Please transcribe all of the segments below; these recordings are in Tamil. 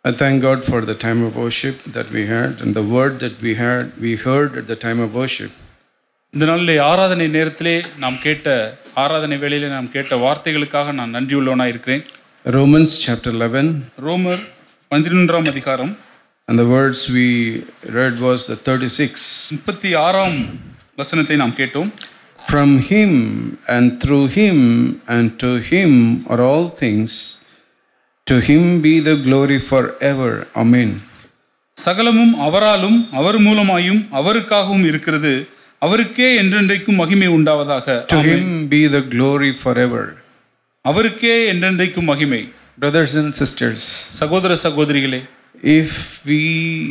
I thank God for the time of worship that we had and the word that we had we heard at the time of worship. இந்த நாளிலே ஆராதனை நேரத்திலே நாம் கேட்ட ஆராதனை வேளையிலே நாம் கேட்ட வார்த்தைகளுக்காக நான் நன்றியுள்ளவனாக இருக்கிறேன் Romans chapter 11 ரோமர் பதினொன்றாம் அதிகாரம் and the words we read was the 36 முப்பத்தி ஆறாம் வசனத்தை நாம் கேட்டோம் From him and through him and to him are all things to him be the glory forever. Amen. சகலமும் அவராலும் அவர் மூலமாயும் அவருக்காகவும் இருக்கிறது அவருக்கே என்றென்றைக்கும் மகிமை உண்டாவதாக To amen. him be the glory forever. அவருக்கே என்றென்றைக்கும் மகிமை Brothers and sisters, சகோதர சகோதரிகளே if we,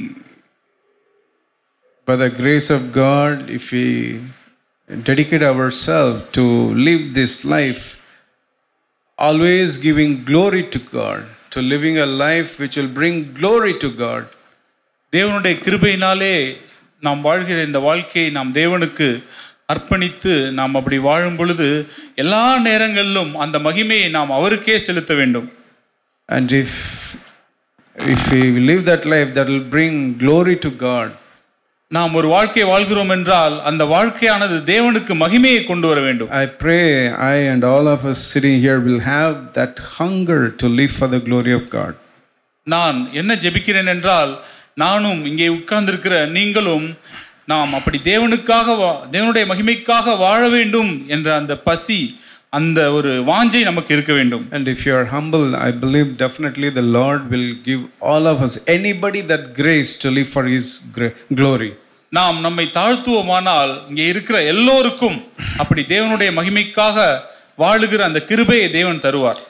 by the grace of God, if we dedicate ourselves to live this life, always giving glory to God, to living a life which will bring glory to God, தேவனுடைய கிருபையினாலே நாம் வாழ்கிற இந்த வாழ்க்கையை நாம் தேவனுக்கு அர்ப்பணித்து நாம் அப்படி வாழும் பொழுது எல்லா நேரங்களிலும் அந்த மகிமையை நாம் அவருக்கே செலுத்த வேண்டும் and if if we live that life, that will bring glory to God. நாம் ஒரு வாழ்க்கையை வாழ்கிறோம் என்றால் அந்த வாழ்க்கையானது தேவனுக்கு மகிமையை கொண்டு வர வேண்டும் I pray I and all of us sitting here will have that hunger to live for the glory of God. நான் என்ன ஜெபிக்கிறேன் என்றால் நானும் இங்கே உட்கார்ந்திருக்கிற நீங்களும் நாம் அப்படி தேவனுக்காக வா- தேவனுடைய மகிமைக்காக வாழ வேண்டும் என்ற அந்த பசி அந்த ஒரு வாஞ்சை நமக்கு இருக்க வேண்டும் And if you are humble, I believe definitely the Lord will give all of us, anybody that grace to live for His gra- glory. நாம் நம்மை தாழ்த்துவோமானால் இங்கே இருக்கிற எல்லோருக்கும் அப்படி தேவனுடைய மகிமைக்காக வாழுகிற அந்த கிருபையை தேவன் தருவார்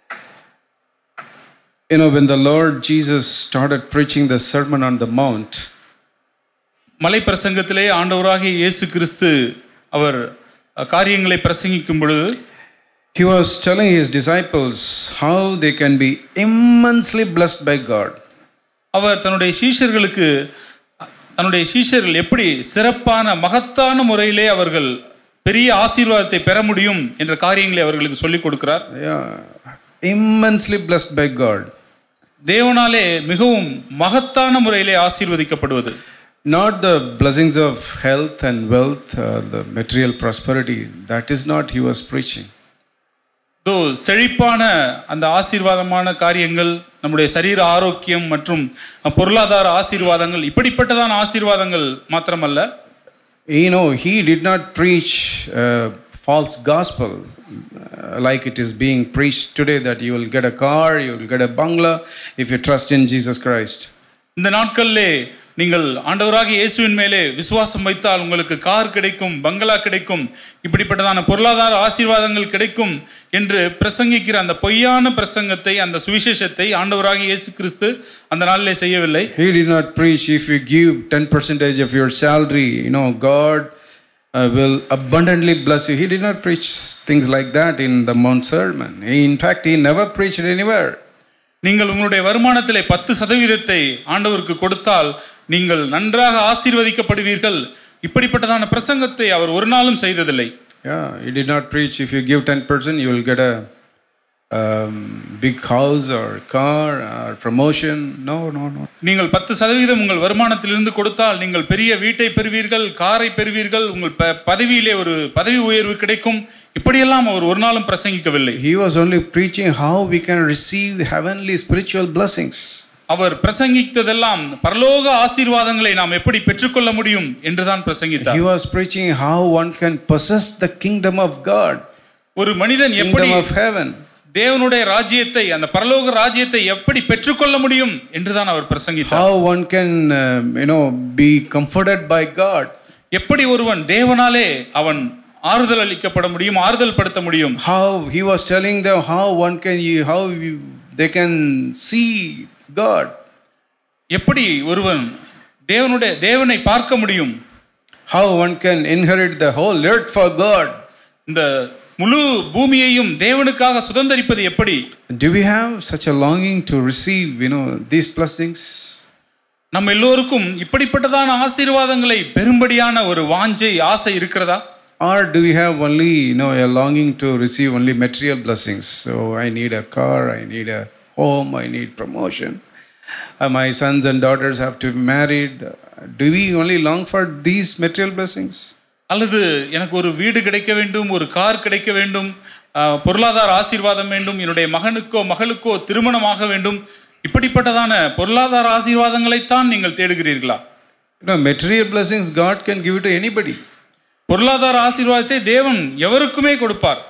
You know, when the Lord Jesus started preaching the Sermon on the Mount, மலை பிரசங்கத்திலே ஆண்டவராகிய இயேசு கிறிஸ்து அவர் அஹ், காரியங்களை பிரசங்கிக்கும் பொழுது He was telling His disciples how they can be immensely blessed by God. அவர் தன்னுடைய சீஷர்களுக்கு தன்னுடைய சீஷர்கள் எப்படி சிறப்பான மகத்தான முறையிலே அவர்கள் பெரிய ஆசீர்வாதத்தை பெற முடியும் என்ற காரியங்களை அவர்களுக்கு சொல்லிக் கொடுக்கிறார் Yeah, immensely blessed by God. தேவனாலே மிகவும் மகத்தான முறையிலே ஆசீர்வதிக்கப்படுவது Not the blessings of health and wealth, uh, the material prosperity. That is not He was preaching. தோ செழிப்பான அந்த ஆசீர்வாதமான காரியங்கள் நம்முடைய சரீர ஆரோக்கியம் மற்றும் பொருளாதார ஆசீர்வாதங்கள் இப்படிப்பட்டதான ஆசீர்வாதங்கள் மாத்திரமல்ல You know, he did not preach uh, false gospel uh, like it is being preached today that you will get a car, you will get a bungalow if you trust in Jesus Christ. இந்த நாட்களிலே நீங்கள் ஆண்டவராகிய இயேசுவின் மேலே விசுவாசம் வைத்தால் உங்களுக்கு கார் கிடைக்கும் பங்களா கிடைக்கும் இப்படிப்பட்டதான பொருளாதார ஆசீர்வாதங்கள் கிடைக்கும் என்று பிரசங்கிக்கிற அந்த பொய்யான பிரசங்கத்தை அந்த சுவிசேஷத்தை ஆண்டவராகிய இயேசு கிறிஸ்து அந்த நாளிலே செய்யவில்லை He did not preach if you give 10% of your salary, you know, God uh, will abundantly bless you. He did not preach things like that in the Mount Sermon. He, in fact, he never preached anywhere. நீங்கள் உங்களுடைய வருமானத்திலே பத்து சதவீதத்தை ஆண்டவருக்கு கொடுத்தால் நீங்கள் நன்றாக ஆசீர்வதிக்கப்படுவீர்கள் இப்படிப்பட்டதான பிரசங்கத்தை அவர் ஒரு நாளும் செய்ததில்லை Yeah, he did not preach if you give 10%, you will get a um, big house or car or promotion. No, no, no. நீங்கள் பத்து சதவீதம் உங்கள் வருமானத்திலிருந்து கொடுத்தால் நீங்கள் பெரிய வீட்டை பெறுவீர்கள் காரை பெறுவீர்கள் உங்கள் ப பதவியிலே ஒரு பதவி உயர்வு கிடைக்கும் இப்படியெல்லாம் அவர் ஒரு நாளும் பிரசங்கிக்கவில்லை He was only preaching how we can receive heavenly spiritual blessings. அவர் பிரசங்கித்ததெல்லாம் பரலோக ஆசீர்வாதங்களை நாம் எப்படி பெற்றுக்கொள்ள முடியும் என்றுதான் He பிரசங்கித்தார் was preaching how one can possess the kingdom of God, ஒரு மனிதன் எப்படி kingdom of heaven. தேவனுடைய ராஜ்யத்தை அந்த பரலோக ராஜ்யத்தை எப்படி பெற்றுக்கொள்ள முடியும் என்றுதான் அவர் பிரசங்கித்தார் How one can, um, you know, be comforted by God. எப்படி ஒருவன் தேவனாலே அவன் ஆறுதல் அளிக்கப்பட முடியும் ஆறுதல் படுத்த முடியும் How he was telling them how one can, you, how you, they can see God. எப்படி ஒருவன் தேவனுடைய தேவனை பார்க்க முடியும் How one can inherit the whole earth for God. இந்த முழு பூமியையும் தேவனுக்காக சுதந்தரிப்பது எப்படி Do we have such a longing to receive, you know, these blessings? நம்ம எல்லோருக்கும் இப்படிப்பட்டதான ஆசீர்வாதங்களை பெரும்படியான ஒரு வாஞ்சை ஆசை இருக்கிறதா Or do we have only, you know, a longing to receive only material blessings? So I need a car, I need a home, I need promotion, Uh, my sons and daughters have to be married. Do we only long for these material blessings? அல்லது எனக்கு ஒரு வீடு கிடைக்க வேண்டும் ஒரு கார் கிடைக்க வேண்டும் ஆஹ், பொருளாதார ஆசீர்வாதம் வேண்டும் என்னுடைய மகனுக்கோ மகளுக்கோ திருமணமாக வேண்டும் இப்படிப்பட்டதான பொருளாதார ஆசீர்வாதங்களைத்தான் நீங்கள் தேடுகிறீர்களா You know, material blessings God can give it to anybody. பொருளாதார ஆசீர்வாதத்தை தேவன் எவருக்குமே கொடுப்பார்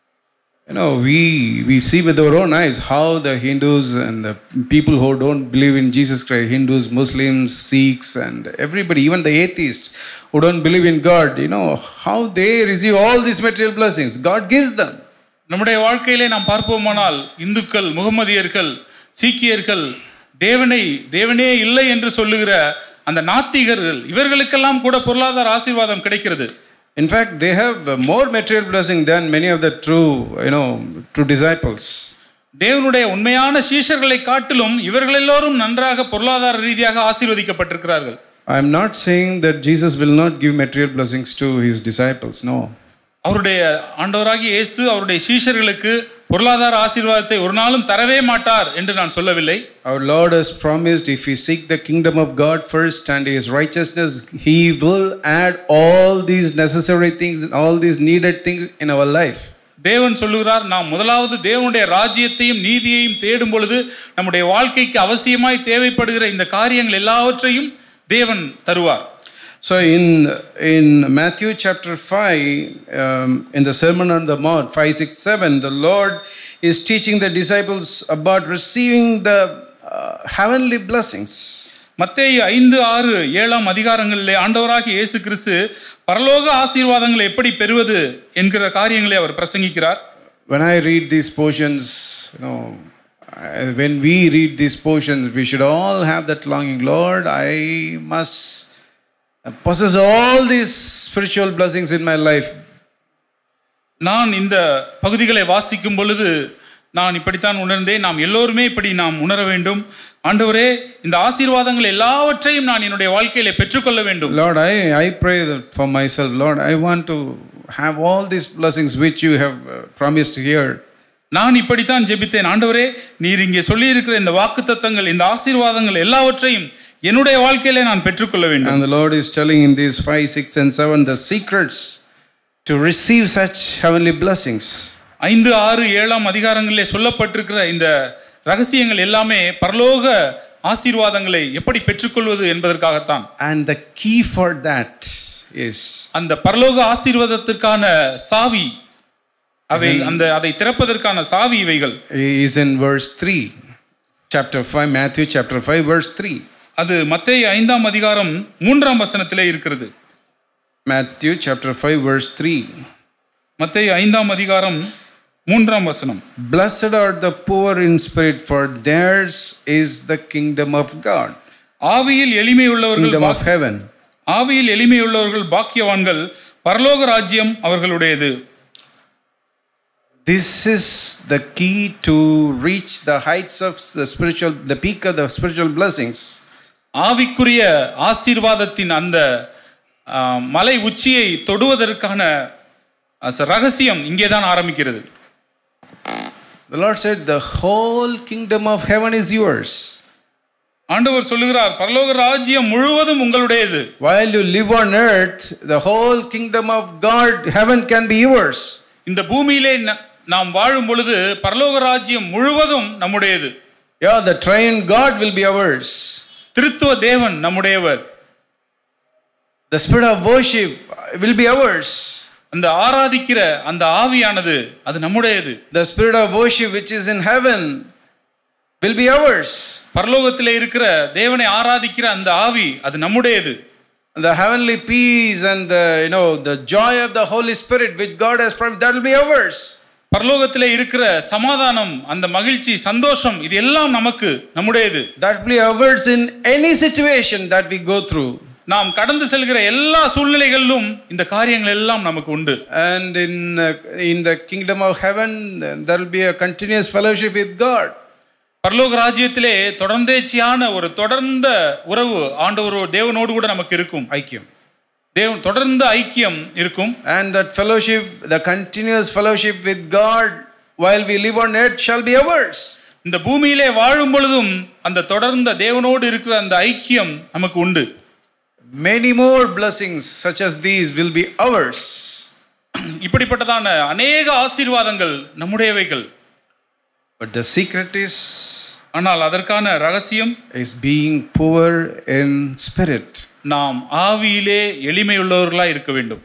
You know, we, we see with our own eyes how the Hindus and the people who don't believe in Jesus Christ, Hindus, Muslims, Sikhs, and everybody, even the atheists who don't believe in God, you know, how they receive all these material blessings. God gives them. நம்முடைய வாழ்க்கையிலே நாம் பார்ப்போமானால் இந்துக்கள் முகமதியர்கள் சீக்கியர்கள் தேவனை தேவனே இல்லை என்று சொல்லுகிற அந்த நாத்திகர்கள் இவர்களுக்கெல்லாம் கூட பொருளாதார ஆசீர்வாதம் கிடைக்கிறது In fact, they have more material blessing than many of the true, you know, true disciples. தேவனுடைய உண்மையான சீஷர்களை காட்டிலும் இவர்கள் எல்லோரும் நன்றாக பொருளாதார ரீதியாக ஆசீர்வதிக்கப்பட்டிருக்கிறார்கள் I am not saying that Jesus will not give material blessings to his disciples. No. அவருடைய ஆண்டவராகிய இயேசு அவருடைய சீஷர்களுக்கு பொருளாதார ஆசீர்வாதத்தை ஒரு நாளும் தரவே மாட்டார் என்று நான் சொல்லவில்லை Our Lord has promised if we seek the kingdom of God first and his righteousness, he will add all these necessary things, all these needed things in our life. தேவன் சொல்லுகிறார் நாம் முதலாவது தேவனுடைய ராஜ்யத்தையும் நீதியையும் தேடும் பொழுது நம்முடைய வாழ்க்கைக்கு அவசியமாய் தேவைப்படுகிற இந்த காரியங்கள் எல்லாவற்றையும் தேவன் தருவார் So in in Matthew chapter 5, um, in the Sermon on the Mount, 5, 6, 7, the Lord is teaching the disciples about receiving the uh, heavenly blessings. மத்தேயு ஐந்து ஆறு ஏழாம் அதிகாரங்களிலே ஆண்டவராகிய இயேசு கிறிஸ்து பரலோக ஆசீர்வாதங்களை எப்படி பெறுவது என்கிற காரியங்களை அவர் பிரசங்கிக்கிறார் When I read these portions, you know, I- when we read these portions, we should all have that longing. Lord, I must possess all these spiritual blessings in my life. நான் இந்த பகுதிகளை வாசிக்கும் பொழுது நான் இப்படித்தான் உணர்ந்தேன் நாம் எல்லோருமே இப்படி நாம் உணர வேண்டும் ஆண்டவரே இந்த ஆசீர்வாதங்கள் எல்லாவற்றையும் நான் என்னுடைய வாழ்க்கையில பெற்றுக்கொள்ள வேண்டும் Lord, I, I pray that for myself. Lord, I want to have all these blessings which you have uh, promised here. நான் இப்படித்தான் ஜெபித்தேன் ஆண்டவரே நீர் இங்கே சொல்லியிருக்கிற இந்த வாக்குத்தத்தங்கள் இந்த ஆசீர்வாதங்கள் எல்லாவற்றையும் என்னுடைய வாழ்க்கையில நான் பெற்றுக்கொள்ள வேண்டும் And the Lord is telling in these 5, 6, and 7 the secrets to receive such heavenly blessings. ஐந்து ஆறு ஏழாம் அதிகாரங்களிலே சொல்லப்பட்டிருக்கிற இந்த ரகசியங்கள் எல்லாமே பரலோக ஆசீர்வாதங்களை எப்படி பெற்றுக்கொள்வது என்பதற்காகத்தான் And the key for that is அந்த பரலோக ஆசீர்வாதத்திற்கான சாவி அவை அந்த அதை திறப்பதற்கான சாவி இவைகள் is in verse 3 chapter 5 matthew chapter 5 verse 3 அது மத்தேயு ஐந்தாம் அதிகாரம் மூன்றாம் வசனத்திலே இருக்கிறது matthew chapter 5 verse 3 மத்தேயு ஐந்தாம் அதிகாரம் மூன்றாம் வசனம் blessed are the poor in spirit for theirs is the kingdom of god ஆவியில் எளிமை உள்ளவர்கள் kingdom of heaven ஆவியில் எளிமை உள்ளவர்கள் பாக்கியவான்கள் பரலோக ராஜ்யம் அவர்களுடையது this is the key to reach the heights of the spiritual the peak of the spiritual blessings ஆவிக்குரிய ஆசீர்வாதத்தின் அந்த ஆ, மலை உச்சியை தொடுவதற்கான அ, ரகசியம் இங்கேதான் ஆரம்பிக்கிறது the lord said the whole kingdom of heaven is yours ஆண்டவர் சொல்லுகிறார் பரலோக ராஜ்யம் முழுவதும் உங்களுடையது while you live on earth the whole kingdom of god heaven can be yours இந்த பூமியிலே ந- நாம் வாழும் பொழுது பரலோக ராஜ்யம் முழுவதும் நம்முடையது yeah the triune god will be ours திருத்துவ தேவன் நம்முடையவர் The spirit of worship will be ours. அந்த ஆராதிக்கிற அந்த ஆவியானது அது நம்முடையது The spirit of worship which is in heaven will be ours. பரலோகத்திலே இருக்கிற தேவனை ஆராதிக்கிற அந்த ஆவி அது நம்முடையது The heavenly peace and the you know the joy of the Holy Spirit which God has promised that will be ours. பரலோகத்திலே இருக்கிற சமாதானம் அந்த மகிழ்ச்சி சந்தோஷம் இது எல்லாம் நமக்கு நம்முடையது That will be ours in any situation that we go through. நாம் கடந்து செல்கிற எல்லா சூழ்நிலைகளிலும் இந்த காரியங்கள் எல்லாம் நமக்கு உண்டு And in uh, in the kingdom of heaven there will be a continuous fellowship with God. பரலோக ராஜ்யத்திலே தொடர்ந்தேச்சியான ஒரு தொடர்ந்த உறவு ஆண்டவர் தேவனோடு கூட நமக்கு இருக்கும் Aikyam. தேவன் தொடர்ந்த ஐக்கியம் இருக்கும் And that fellowship, the continuous fellowship with God while we live on earth shall be ours. இந்த பூமியிலே வாழும் பொழுதும் அந்த தொடர்ந்த தேவனோடு இருக்கிற அந்த ஐக்கியம் நமக்கு உண்டு Many more blessings such as these will be ours. இப்படிப்பட்டதான அநேக ஆசீர்வாதங்கள் நம்முடையவைகள் But the secret is ஆனால் அதற்கான ரகசியம் is being poor in spirit. நாம் ஆவியிலே எளிமையுள்ளவர்களாய் இருக்க வேண்டும்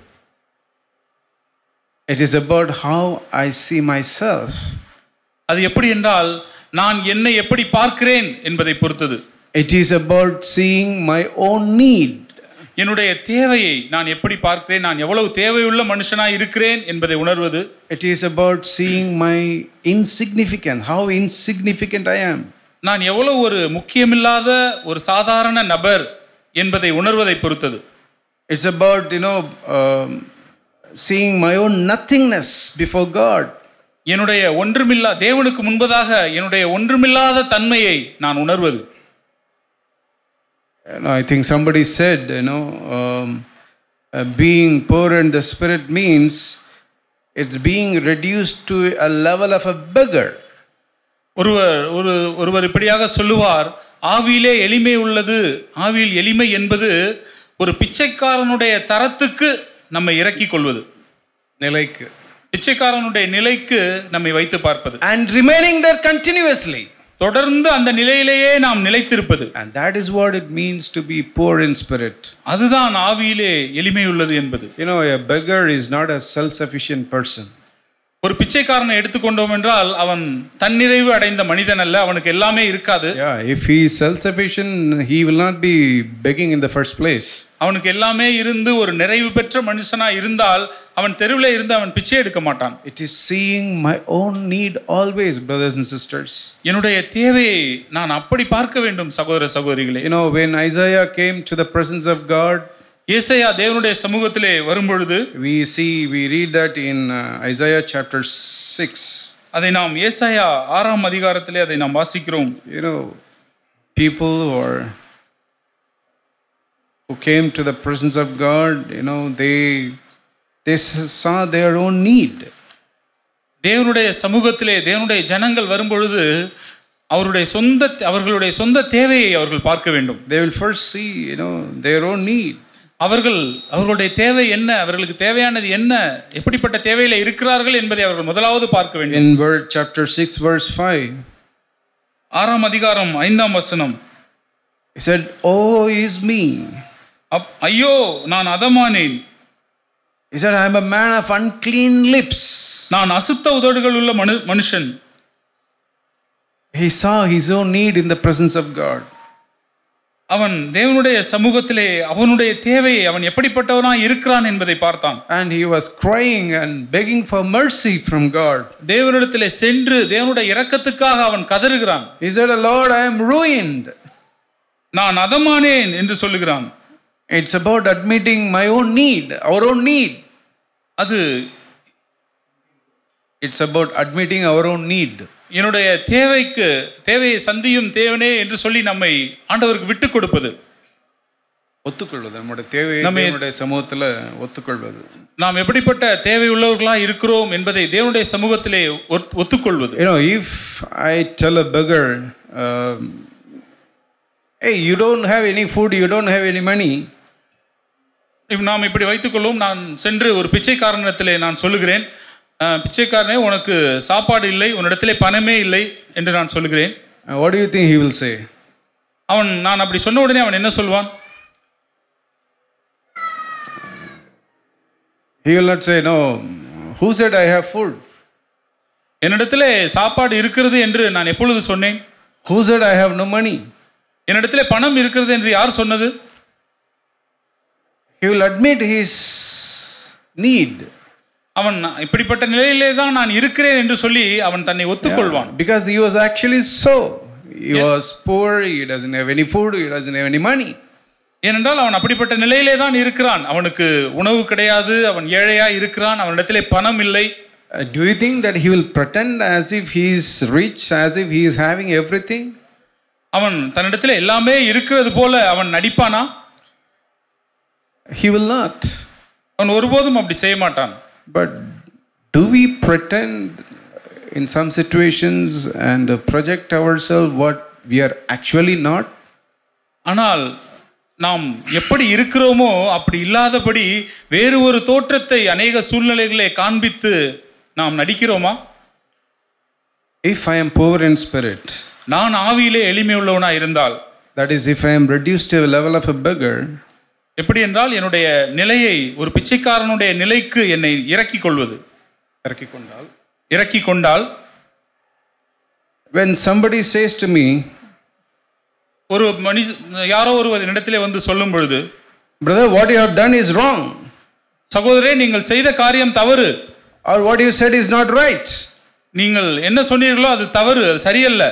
It is about how I see myself. அது எப்படி என்றால் நான் என்னை எப்படி பார்க்கிறேன் என்பதை பொறுத்தது It is about seeing my own need. என்னுடைய தேவையை நான் எப்படி பார்க்கிறேன் நான் எவ்வளவு தேவையுள்ள மனுஷனாய் இருக்கிறேன் என்பதை உணர்வது It is about seeing my insignificant, how insignificant I am. நான் எவ்வளவு ஒரு முக்கியமில்லாத ஒரு சாதாரண நபர் என்பதை உணர்வதை பொறுத்தது It's about, you know, um, seeing my own nothingness before God. என்னுடைய ஒன்றுமில்லா தேவனுக்கு முன்பதாக என்னுடைய ஒன்றுமில்லாத தன்மையை நான் உணர்வது And I think somebody said, you know, um, uh, being poor in the spirit means it's being reduced to a level of a beggar. ஒருவர் ஒரு ஒருவர் இப்படியாக சொல்லுவார் ஆவியிலே எளிமை உள்ளது ஆவியில் எளிமை என்பது ஒரு பிச்சைக்காரனுடைய தரத்துக்கு நம்மை இறக்கிக் கொள்வது நிலைக்கு. பிச்சைக்காரனுடைய நிலைக்கு நம்மை வைத்து பார்ப்பது And remaining there continuously. தொடர்ந்து அந்த நிலையிலேயே நாம் நிலைத்திருப்பது And that is what it means to be poor in spirit. அதுதான் ஆவியிலே எளிமை உள்ளது என்பது You know, a beggar is not a self sufficient person. ஒரு பிச்சைக்காரனை எடுத்துக்கொண்டோம் என்றால் அவன் தன்னிறைவு அடைந்த மனிதன் அல்ல அவனுக்கு எல்லாமே இருக்காது Yeah, if he is self sufficient, he will not be begging in the first place. அவனுக்கு எல்லாமே இருந்து ஒரு நிறைவு பெற்ற மனுஷனா இருந்தால் அவன் தெருவில் இருந்து அவன் பிச்சை எடுக்க மாட்டான் It is seeing my own need always, brothers and sisters. என்னுடைய தேவையை நான் அப்படி பார்க்க வேண்டும் சகோதர சகோதரிகளே You know, when Isaiah came to the presence of God, ஏசையா தேவனுடைய சமூகத்திலே வரும்பொழுது we see, we read that in uh, Isaiah chapter 6. அதை நாம் ஏசாயா ஆறாம் அதிகாரத்திலே அதை நாம் வாசிக்கிறோம் You know, people who are who came to the presence of God, you know, they they saw their own need. தேவனுடைய சமூகத்திலே தேவனுடைய ஜனங்கள் வரும்பொழுது அவருடைய சொந்த அவர்களுடைய சொந்த தேவையை அவர்கள் பார்க்க வேண்டும் They will first see, you know, their own need. அவர்கள் அவர்களுடைய தேவை என்ன அவர்களுக்கு தேவையானது என்ன எப்படிப்பட்ட தேவையில இருக்கிறார்கள் என்பதை அவர்கள் முதலாவது பார்க்க வேண்டும் In verse, chapter 6, verse 5, ஆறாம் அதிகாரம் ஐந்தாம் வசனம் he said, Oh, is me. அப் ஐயோ நான் அதமானேன் He said, I am a man of unclean lips. நான் அசுத்த உதடுகள் உள்ள மனு மனுஷன் He saw his own need in the presence of God. அவன் தேவனுடைய சமூகத்திலே அவனுடைய தேவையை அவன் எப்படிப்பட்டவனாய் இருக்கிறான் என்பதை பார்த்தான் And he was crying and begging for mercy from God. தேவனிடத்திலே சென்று தேவனுடைய இரக்கத்துக்காக அவன் கதறுகிறான் He said, Lord, I am ruined. நான் அதமானேன் என்று சொல்லுகிறான் It's about admitting my own need, our own need. அது It's about admitting our own need. என்னுடைய தேவைக்கு தேவையை சந்தியும் தேவனே என்று சொல்லி நம்மை ஆண்டவருக்கு விட்டு கொடுப்பது ஒத்துக்கொள்வது நம்முடைய தேவையை நம்ம- நம்முடைய சமூகத்தில் ஒத்துக்கொள்வது நாம் எப்படிப்பட்ட தேவை உள்ளவர்களா இருக்கிறோம் என்பதை தேவனுடைய சமூகத்திலே ஒத்- ஒத்துக்கொள்வது You know, if I tell a beggar, um, hey, you don't have any food, you don't have any money, இப்ப நாம் இப்படி வைத்துக்கொள்வோம் நான் சென்று ஒரு பிச்சைக்காரனிடத்திலே நான் சொல்லுகிறேன் "அஹ், பிச்சைக்காரனே உனக்கு சாப்பாடு இல்லை உன்னிடத்திலே பணமே இல்லை என்று நான் சொல்லுகிறேன் uh, what do you think he will say? அவன் நான் அப்படி சொன்ன உடனே அவன் என்ன சொல்வான் He will not say, no, who said I have food? என்னிடத்திலே சாப்பாடு இருக்கிறது என்று நான் எப்பொழுது சொன்னேன் Who said I have no money? என்னிடத்திலே பணம் இருக்கிறது என்று யார் சொன்னது He will admit his need அவன் இப்படிப்பட்ட நிலையிலே தான் நான் இருக்கிறேன் என்று சொல்லி அவன் தன்னை ஒத்துக்கொள்வான் because he was actually so. He was poor, he doesn't have any food, he doesn't have any money. ஏனென்றால் அவன் அப்படிப்பட்ட நிலையிலே தான் இருக்கிறான் அவனுக்கு உணவு கிடையாது அவன் ஏழையா இருக்கிறான் அவனிடத்திலே பணம் இல்லை Uh, do you think that he will pretend as if he is rich, as if he is having everything? அவன் தன்னிடத்திலே எல்லாமே இருக்கிறது போல அவன் நடிப்பானா He will not. அவன் ஒருபோதும் அப்படி செய்ய மாட்டான் But do we pretend in some situations and uh, project ourselves what we are actually not? ஆனால் நாம் எப்படி இருக்கிறோமோ அப்படி இல்லாதபடி வேறு ஒரு தோற்றத்தை அநேக சூழ்நிலைகளை காண்பித்து நாம் நடிக்கிறோமா If I am poor in spirit, நான் ஆவியிலே எளிமை உள்ளவனா இருந்தால் that is, if I am reduced to a level of a beggar, எப்படி என்றால் என்னுடைய நிலையை ஒரு பிச்சைக்காரனுடைய நிலைக்கு என்னை இறக்கிக் கொள்வது இறக்கிக் கொண்டால் when somebody says to me, ஒரு மனித யாரோ ஒருவர் இடத்திலே வந்து சொல்லும் பொழுது Brother, what you have done is wrong, சகோதரே நீங்கள் செய்த காரியம் தவறு or what you said is not right. நீங்கள் என்ன சொன்னீர்களோ அது தவறு அது சரியல்ல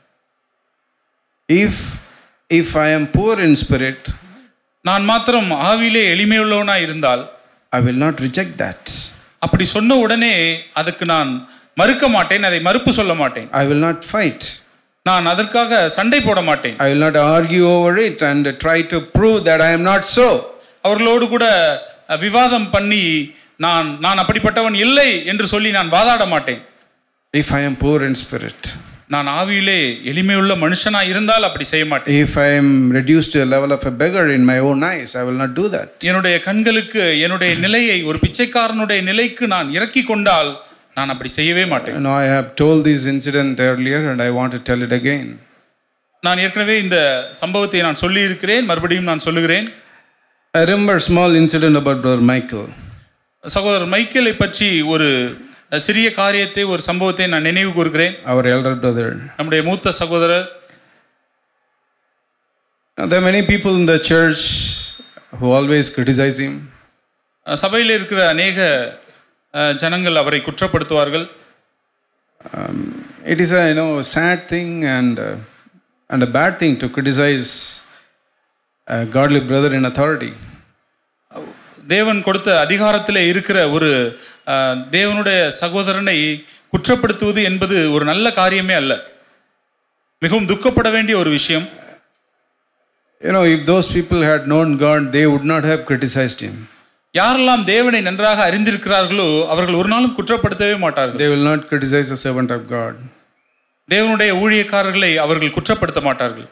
If if I am poor in spirit, நான் மாத்திரம் ஆவியிலே எளிமையுள்ளவனா இருந்தால் I will not reject that. அப்படி சொன்ன உடனே அதுக்கு நான் மறுக்க மாட்டேன் அதை மறுப்பு சொல்ல மாட்டேன் I will not fight. நான் அதற்காக சண்டை போட மாட்டேன் I will not argue over it and try to prove that I am not so. அவர்களோடு கூட அஹ், விவாதம் பண்ணி நான் நான் அப்படிப்பட்டவன் இல்லை என்று சொல்லி நான் வாதாட மாட்டேன் If I am poor in spirit, நான் ஆவியிலே எளிமையுள்ள மனுஷனா இருந்தால் அப்படி செய்ய மாட்டேன் if I am reduced to a level of a beggar in my own eyes, I will not do that. என்னுடைய கண்களுக்கு என்னுடைய நிலையை ஒரு பிச்சைக்காரனுடைய நிலைக்கு நான் இறக்கி கொண்டால் நான் அப்படி செய்யவே மாட்டேன் You know, I have told this incident earlier and I want to tell it again. நான் ஏற்கனவே இந்த சம்பவத்தை நான் சொல்லி இருக்கிறேன் மறுபடியும் நான் சொல்லுகிறேன் I remember a small incident about Brother Michael. சகோதரர் மைக்கேலை பற்றி ஒரு அஹ், சிறிய காரியத்தை ஒரு சம்பவத்தை நான் நினைவு கூறுகிறேன் our elder brother. நம்முடைய மூத்த சகோதரர் Now, there are many people in the church who always criticize him. அஹ், சபையில் இருக்கிற அநேக அஹ், ஜனங்கள் அவரை குற்றப்படுத்துவார்கள் Um, it is a you know sad thing and uh, and a bad thing to criticize a godly brother in authority. தேவன் கொடுத்த அதிகாரத்தில் இருக்கிற ஒரு அஹ், தேவனுடைய சகோதரனை குற்றப்படுத்துவது என்பது ஒரு நல்ல காரியமே அல்ல மிகவும் துக்கப்பட வேண்டிய ஒரு விஷயம் You know, if those people had known God, they would not have criticized him. யாரெல்லாம் தேவனை நன்றாக அறிந்திருக்கிறார்களோ அவர்கள் ஒரு நாளும் குற்றப்படுத்தவே மாட்டார்கள் They will not criticize a servant of God. தேவனுடைய ஊழியக்காரர்களை அவர்கள் குற்றப்படுத்த மாட்டார்கள்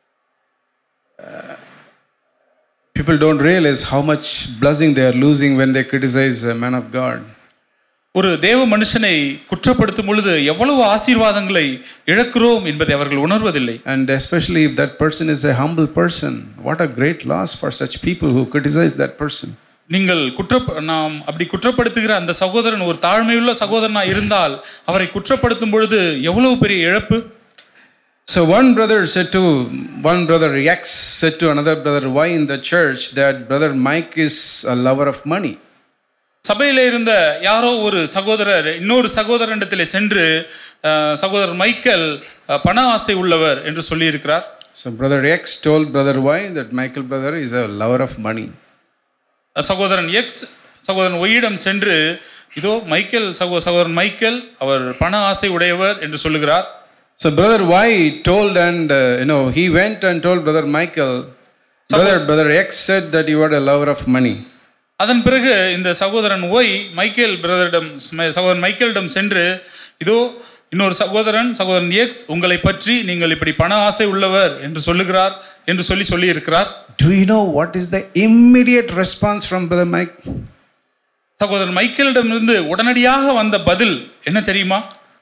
People don't realize how much blessing they are losing when they criticize a man of God. ஒரு தேவ மனுஷனை குற்றப்படுத்தும் பொழுது எவ்வளவு ஆசீர்வாதங்களை இழக்கிறோம் என்பதை அவர்கள் உணர்வதில்லை And especially if that person is a humble person, what a great loss for such people who criticize that person. நீங்கள் குற்ற நாம் அப்படி குற்றப்படுத்துகிற அந்த சகோதரன் ஒரு தாழ்மையுள்ள சகோதரனா இருந்தால் அவரை குற்றப்படுத்தும் பொழுது எவ்வளவு பெரிய இழப்பு So one brother said to one brother X said to another brother Y in the church that brother Mike is a lover of money. சபையில இருந்த யாரோ ஒரு சகோதரர் இன்னொரு சகோதரனிடத்தில் சென்று அஹ், சகோதரர் மைக்கேல் அஹ், பண ஆசை உள்ளவர் என்று சொல்லியிருக்கிறார் So brother X told brother Y that Michael brother is a lover of money. சகோதரன் எக்ஸ் சகோதரன் ஒய்யிடம் சென்று இதோ மைக்கேல் சகோ சகோதரன் மைக்கேல் அவர் பண ஆசை உடையவர் என்று சொல்லுகிறார் So brother Y told and uh, you know he went and told brother Michael, brother brother X said that you are a lover of money. அதன் பிறகு இந்த சகோதரன் ஒய் மைக்கேல் பிரதரிடம் சகோதரன் மைக்கேலிடம் சென்று இதோ இன்னொரு சகோதரன் சகோதரன் எக்ஸ் உங்களை பற்றி நீங்கள் இப்படி பண ஆசை உள்ளவர் என்று சொல்லுகிறார் என்று சொல்லி சொல்லி இருக்கிறார் Do you know what is the immediate response from brother Mike? சகோதரன் மைக்கேலிடம் இருந்து உடனடியாக வந்த பதில் என்ன தெரியுமா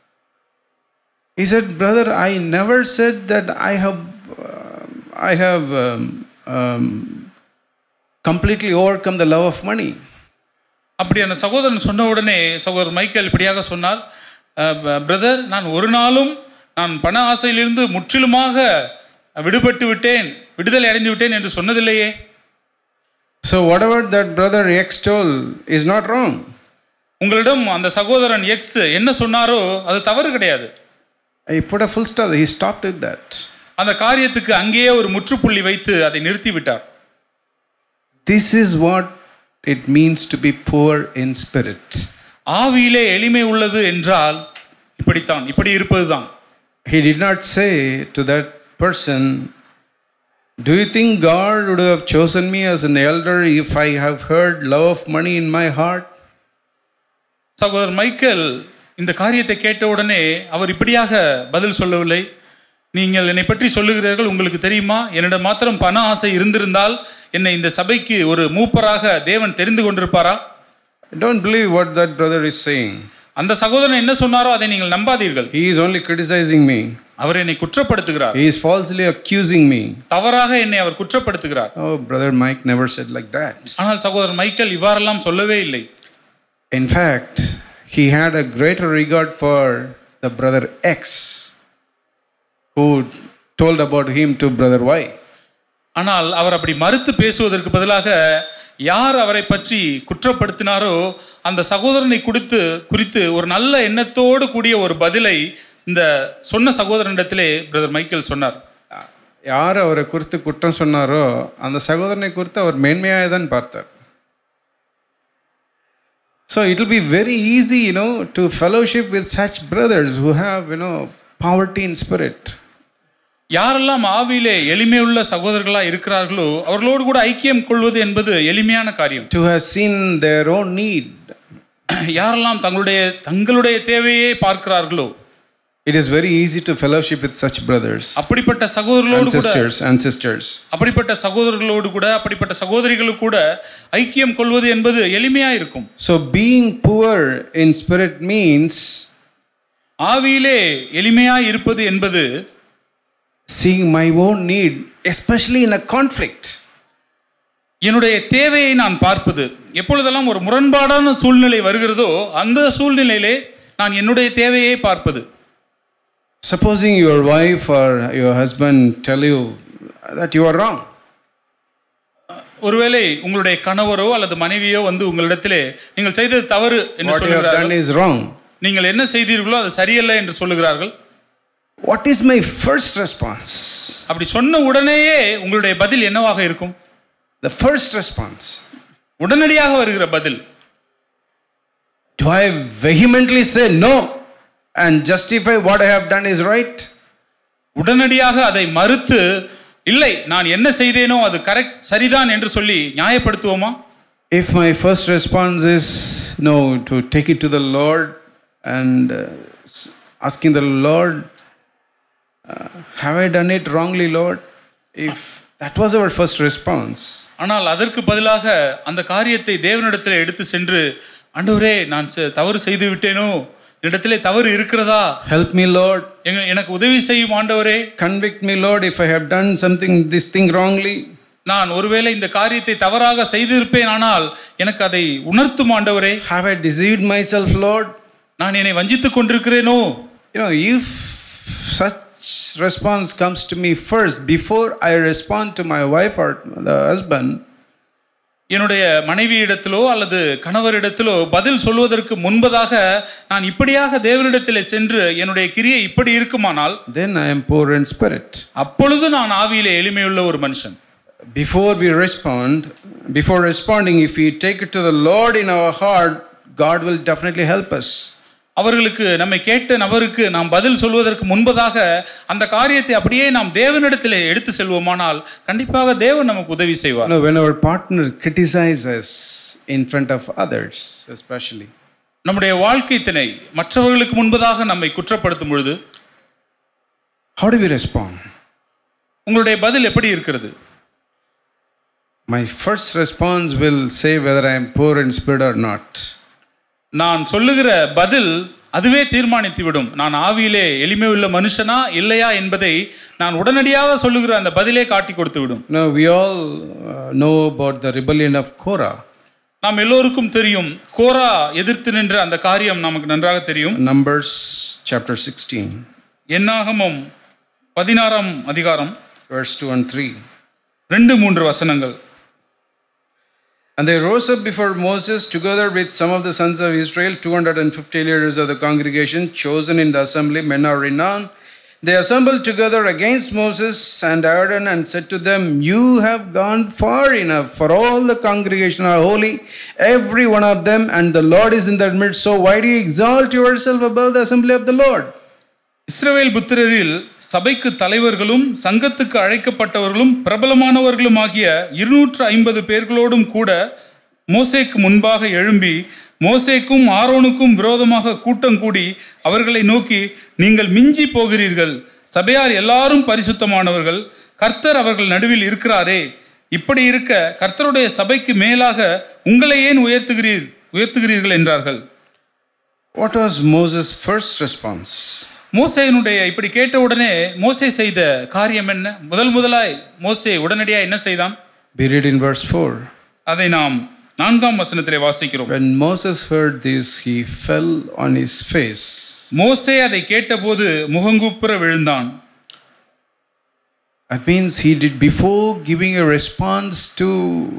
He said, brother, I never said that I have uh, I have um, um, completely overcome the love of money. அப்படி அந்த சகோதரன் சொன்ன உடனே சகோதரர் மைக்கேல் இப்படியாக சொன்னார் பிரதர் நான் ஒரு நாளும் நான் பண ஆசையிலிருந்து முற்றிலுமாக விடுபட்டு விட்டேன் விடுதலை அடைந்து விட்டேன் என்று சொன்னதில்லையே So whatever that brother X told is not wrong. உங்களிடம் அந்த சகோதரன் எக்ஸ் என்ன சொன்னாரோ அது தவறு கிடையாது He put a full stop. He stopped with that. அந்த காரியத்துக்கு அங்கேயே ஒரு முற்றுப்புள்ளி வைத்து அதை நிறுத்தி விட்டார் This is what it means to be poor in spirit. ஆவியிலே எளிமை உள்ளது என்றால் இப்படித்தான் இப்படி இருப்பதுதான் He did not say to that person, Do you think God would have chosen me as an elder if I have heard love of money in my heart? சகோதரர் மைக்கேல் இந்த காரியத்தை கேட்ட உடனே அவர் இப்படியாக பதில் சொல்லவில்லை நீங்கள் என்னை பற்றி சொல்லுகிறீர்கள் உங்களுக்கு தெரியுமா என்னிடம் மாத்திரம் பண ஆசை இருந்திருந்தால் என்னை இந்த சபைக்கு ஒரு மூப்பராக தேவன் தெரிந்து கொண்டிருப்பாரா Don't believe what that brother is saying. அந்த சகோதரன் என்ன சொன்னாரோ அதை நீங்கள் நம்பாதீர்கள் He is only criticizing me. அவர் என்னை குற்றப்படுத்துகிறார் He is falsely accusing me. தவறாக என்னை அவர் குற்றப்படுத்துகிறார் Oh, brother Mike never said like that. ஆனால் சகோதரர் மைக்கேல் இவ்வாறெல்லாம் சொல்லவே இல்லை In fact, he had a greater regard for the brother X who told about him to brother Y. ஆனால் அவர் அப்படி மறுத்து பேசுவதற்கு பதிலாக யார் அவரை பற்றி குற்றப்படுத்தினாரோ அந்த சகோதரனை கொடுத்து குறித்து ஒரு நல்ல எண்ணத்தோடு கூடிய ஒரு பதிலை இந்த சொன்ன சகோதரனிடத்திலே பிரதர் மைக்கேல் சொன்னார் யார் அவரை குறித்து குற்றம் சொன்னாரோ அந்த சகோதரனை குறித்து அவர் மேன்மையாக தான் பார்த்தார் so it will be very easy, you know, to fellowship with such brothers who have, you know, poverty in spirit. யாரெல்லாம் ஆவியிலே எளிமையுள்ள சகோதரர்களாக இருக்கிறார்களோ அவர்களோடு கூட ஐக்கியம் கொள்வது என்பது எளிமையான காரியம் To have seen their own need. யாரெல்லாம் தங்களுடைய தங்களுடைய தேவையே பார்க்கிறார்களோ It is very easy to fellowship with such brothers அப்படிப்பட்ட and சகோதரர்களோடு கூட sisters and sisters. அப்படிப்பட்ட சகோதரர்களோடு கூட அப்படிப்பட்ட சகோதரிகளோடு கூட ஐக்கியம் கொள்வது என்பது எளிமையா இருக்கும் So being poor in spirit means ஆவியிலே எளிமையா இருப்பது என்பது seeing my own need, especially in a conflict. என்னுடைய தேவையை நான் பார்ப்பது எப்பொழுதெல்லாம் ஒரு முரண்பாடான சூழ்நிலை வருகிறதோ அந்த சூழ்நிலையிலே நான் என்னுடைய தேவையை பார்ப்பது Supposing your wife or your husband tell you that you are wrong. ஒருவேளை உங்களுடைய கணவரோ அல்லது மனைவியோ வந்து உங்களிடத்திலே நீங்கள் செய்தது தவறு என்று What you have done சொல்லுகிறார்கள் is wrong. நீங்கள் என்ன செய்தீர்களோ அது சரியல்ல என்று சொல்லுகிறார்கள் What is my first response? அப்படி சொன்ன உடனேயே உங்களுடைய பதில் என்னவாக இருக்கும் The first response. உடனடியாக வருகிற பதில் Do I vehemently say no and justify what I have done is right? உடனடியாக அதை மறுத்து இல்லை நான் என்ன செய்தேனோ அது கரெக்ட் சரிதான் என்று சொல்லி நியாயப்படுத்துவோமா If my first response is no, to take it to the Lord and uh, s- asking the Lord, uh, have I done it wrongly, Lord? If that was our first response, ஆனால் அதற்கு பதிலாக அந்த காரியத்தை தேவனிடத்தில் எடுத்து சென்று ஆண்டவரே நான் செ- தவறு செய்து விட்டேனோ என்னிடத்திலே தவறு இருக்கிறதா help me, Lord. எங்க- எனக்கு உதவி செய்யும் ஆண்டவரே Convict me, Lord, if I have done something, this thing wrongly. நான் ஒருவேளை இந்த காரியத்தை தவறாக செய்திருப்பேன் ஆனால் எனக்கு அதை உணர்த்தும் ஆண்டவரே Have I deceived myself, Lord? நான் என்னை வஞ்சித்துக் கொண்டிருக்கிறேனோ You know, if such response comes to me first, before I respond to my wife or the husband, என்னுடைய மனைவியிடத்திலோ அல்லது கணவரிடத்திலோ பதில் சொல்வதற்கு முன்பதாக நான் இப்படியாக தேவனிடத்திலே சென்று என்னுடைய கிரியை இப்படி இருக்குமானால் then I am poor in spirit. அப்பொழுது நான் ஆவியிலே எளிமையுள்ள ஒரு மனுஷன் Before we respond, before responding, if we take it to the Lord in our heart, God will definitely help us. அவர்களுக்கு நம்மை கேட்ட நபருக்கு நாம் பதில் சொல்வதற்கு முன்பதாக அந்த காரியத்தை அப்படியே நாம் தேவனிடத்திலே எடுத்து செல்வோமானால் கண்டிப்பாக தேவன் நமக்கு உதவி You செய்வார் know, when our partner criticizes us in front of others, especially, நம்முடைய வாழ்க்கை திணை மற்றவர்களுக்கு முன்பதாக நம்மை குற்றப்படுத்தும் பொழுது how do we respond? உங்களுடைய பதில் எப்படி இருக்கிறது My first response will say whether I am poor in spirit or not. நான் சொல்லுகிற பதில் அதுவே தீர்மானித்து விடும் நான் ஆவியிலே எளிமையுள்ள மனுஷனா இல்லையா என்பதை நான் உடனடியாக சொல்லுகிற அந்த பதிலே காட்டி கொடுத்து விடும் Now, we all uh, know about the rebellion of Korah. நாம் எல்லோருக்கும் தெரியும் கோரா எதிர்த்து நின்ற அந்த காரியம் நமக்கு நன்றாக தெரியும் Numbers chapter 16, என்னாகமம் பதினாறாம் அதிகாரம் verse 2 and 3. ரெண்டு மூன்று வசனங்கள் And they rose up before Moses together with some of the sons of Israel, 250 leaders of the congregation, chosen in the assembly, men of renown. They assembled together against Moses and Aaron and said to them, You have gone far enough, for all the congregation are holy, every one of them, and the Lord is in their midst. So why do you exalt yourself above the assembly of the Lord? இஸ்ரவேல் புத்திரரில் சபைக்கு தலைவர்களும் சங்கத்துக்கு அழைக்கப்பட்டவர்களும் பிரபலமானவர்களும் ஆகிய இருநூற்று ஐம்பது பேர்களோடும் கூட மோசேக்கு முன்பாக எழும்பி மோசேக்கும் ஆரோனுக்கும் விரோதமாக கூட்டம் கூடி அவர்களை நோக்கி நீங்கள் மிஞ்சி போகிறீர்கள் சபையார் எல்லாரும் பரிசுத்தமானவர்கள் கர்த்தர் அவர்கள் நடுவில் இருக்கிறாரே இப்படி இருக்க கர்த்தருடைய சபைக்கு மேலாக உங்களை ஏன் உயர்த்துகிறீர் உயர்த்துகிறீர்கள் என்றார்கள் What was Moses' first response? மோசேயினுடைய இப்படி கேட்ட உடனே மோசே செய்த காரியம் என்ன முதல் முதலாய் மோசே உடனடியாக என்ன செய்தான் We read in verse 4. அதை நாம் நான்காம் வசனத்திலே வாசிக்கிறோம் When Moses heard this, he fell on his face. மோசே அதை கேட்டபோது முகங்குப்புற விழுந்தான் That means he did, before giving a response to